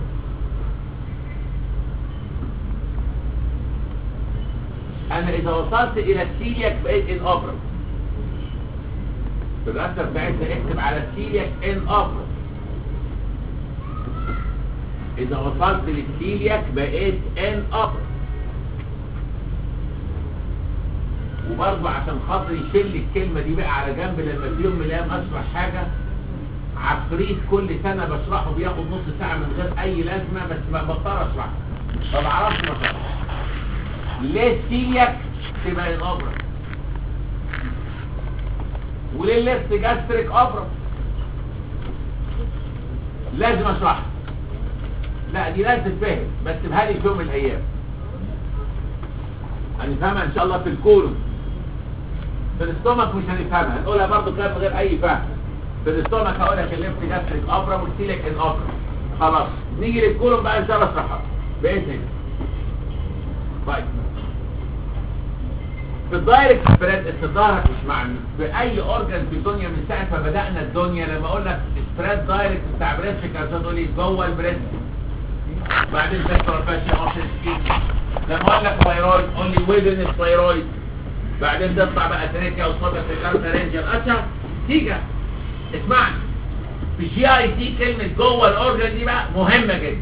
انا اذا وصلت الى السيلياك بقيت ان اوبرا في الرسمه بتاعتنا اكتب على السيلياك ان اوبرا اذا وصلت للسيلياك بقيت ان اوبرا وبرضه عشان خاطر يشيل الكلمه دي بقى على جنب لما في يوم من الايام اشرح حاجه عفريت كل سنه بشرحه بياخد نص ساعه من غير اي لازمه بس ما بضطر اشرحه ما بعرفش ما اشرحه ليه السيلياك تبقى الابرة وليه الليفت جاستريك ابرة لازم اشرحها لا دي لازم تتفهم بس بهالي في يوم من الايام هنفهمها ان شاء الله في الكولوم في الاستومك مش هنفهمها هنقولها برضو كده من غير اي فهم في الاستومك هقول لك الليفت جاستريك ابرة والسيليك ان ابرة خلاص نيجي للكولوم بقى ان شاء الله اشرحها باذن الله طيب في الدايركت سبريد استظهارك مش معني في اي اورجن في الدنيا من ساعه ما بدانا الدنيا لما اقول لك سبريد دايركت بتاع بريسك عشان تقول لي جوه البريست بعدين سيكتور فاشيا مصر سكين لما اقول لك ثايرويد قول لي ويزن الثايرويد بعدين تطلع بقى تريكيا وصدر في الكارتا رينجر اشهر تيجا اسمعني في الجي اي تي كلمة جوه الاورجن دي بقى مهمة جدا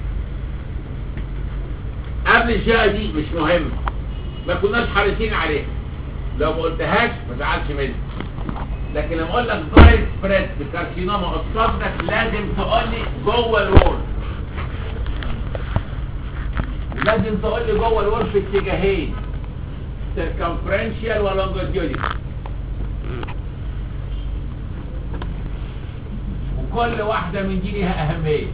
قبل الجي اي دي مش مهمة ما كناش حريصين عليها لو ما قلتهاش ما تزعلش مني لكن لما اقول لك دايركت سبريد بكارسينوما قصادك لازم تقول لي جوه الورد لازم تقول لي جوه الورد في اتجاهين سيركمفرنشال ولونجيتيودي وكل واحدة من دي ليها أهمية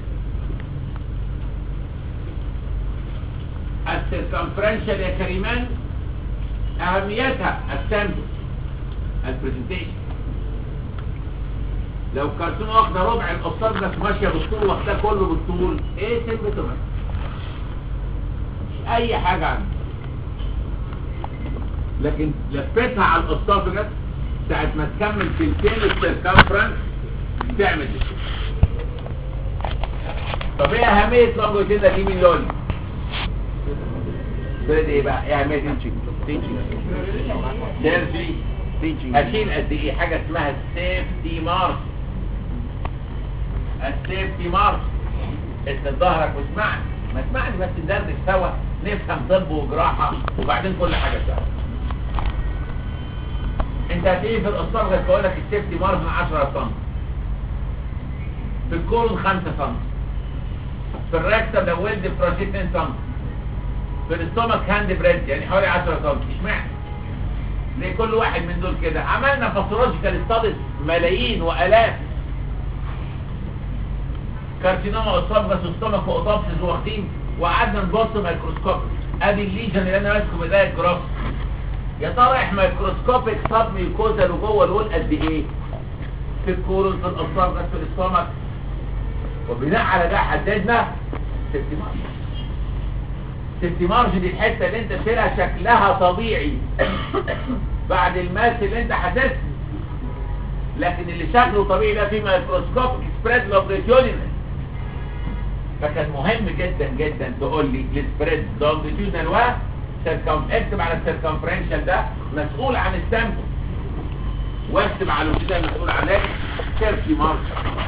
السيركمفرنشال يا كريمان أهميتها السامبل البرزنتيشن لو كرتون واخده ربع القصاد بس ماشيه بالطول واخداه كله بالطول ايه سمته مش اي حاجه عنه لكن لفتها على القصاد بس ساعه ما تكمل تلتين السيركمفرنس تعمل الشيء طب ايه اهميه لونجيتيدا دي مليون بريد ايه بقى ايه اهميتها سيرجري اشيل قد ايه حاجه اسمها السيفتي مارش السيفتي مارش اسند ظهرك واسمعني ما اسمعني بس ندردش سوا نفهم طب وجراحه وبعدين كل حاجه سوا انت هتيجي في الاسطار غير بقول لك السيفتي مارجن 10 سم في الكولون 5 سم في الريكتم لو ولد بروجيت 2 سم في الاستومك هاند بريد يعني حوالي 10 سم اشمعنى ليه كل واحد من دول كده عملنا باثولوجيكال ستاديز ملايين والاف كارسينوما اسوفجس وستومك واوتوبسيس واخدين وقعدنا نبص ميكروسكوب ادي الليجن اللي انا ماسكه بدايه جراف يا ترى احنا ميكروسكوبيك سب ميوكوزا وجوه الول قد ايه في الكورون في الاسوفجس في الاستومك وبناء على ده حددنا سيفتي مارج سيفتي مارج دي الحته اللي انت شايلها شكلها طبيعي بعد الماس اللي انت حاسسها لكن اللي شكله طبيعي ده في ميكروسكوب سبريد لونجيتيودينال فكان مهم جدا جدا تقول لي السبريد لونجيتيودينال و سيركم اكتب على السيركمفرنشال ده مسؤول عن السامبل واكتب على الوجود مسؤول عن ايه سيرفي مارج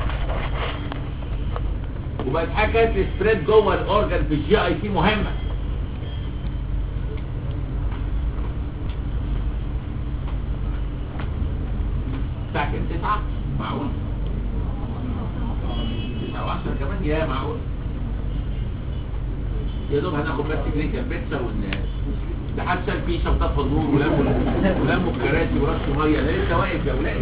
وبقت حكايه السبريد جوه الاورجن في الجي اي تي مهمه الساعه كام 9 معقول 9 و10 كمان يا معقول يا دوب هناخد بس كلينيكال بيتزا ون ده حد شال فيه شطاف النور ولموا ولموا الكراسي ورشوا ميه ده لسه واقف يا ولاد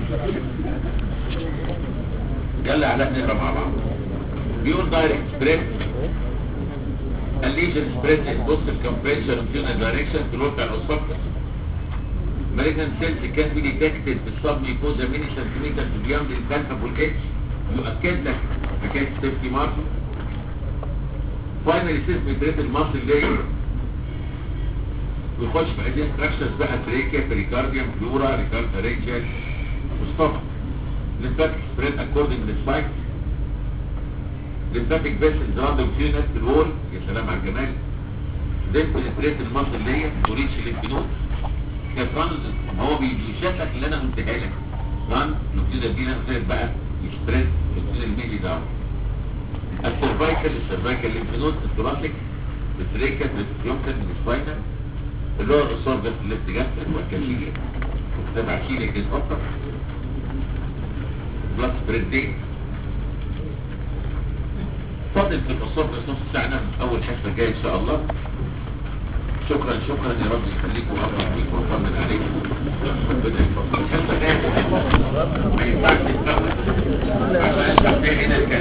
يلا علاء نقرا مع بعض بيقول دايركت سبريد الليجن سبريد بص الكمبريشر وفيونا دايركشن في الوقت الاسفل malignant cells can be detected في الصب ميكوزا ميني سنتيمتر بياند الكالفابول اتش يؤكد لك حكايه السيفتي مارك فاينل سيسم ريت الماسل لاير ويخش في ادي ستراكشرز بقى تريكيا بريكارديوم فلورا ريكارد رينجل وستومك lymphatic spread according to the site lymphatic vessels around the venous الوول يا سلام على الجمال then penetrate الماسل لاير وريتش الليمف نود كفرانز هو بيشكك اللي انا قلتها لك ران نبتدي ادينا غير بقى يسبريد نبتدي الميلي داون السيرفايكال السيرفايكال ليمفنود الثوراسيك التريكا الفيوكن السباينال اللي هو الاسورجس الليفت جاستريك والكاشيليا تبع شيليا كده فقط بلس سبريد دي فاضل في الاسورجس نص ساعه نعمل اول حصه الجايه ان شاء الله شكرا شكرا يا رب يخليك وافرح بيك واطمن عليك ربنا يحفظك الحصه جايه ما ينفعش تتفوت عشان انت هنا الكلام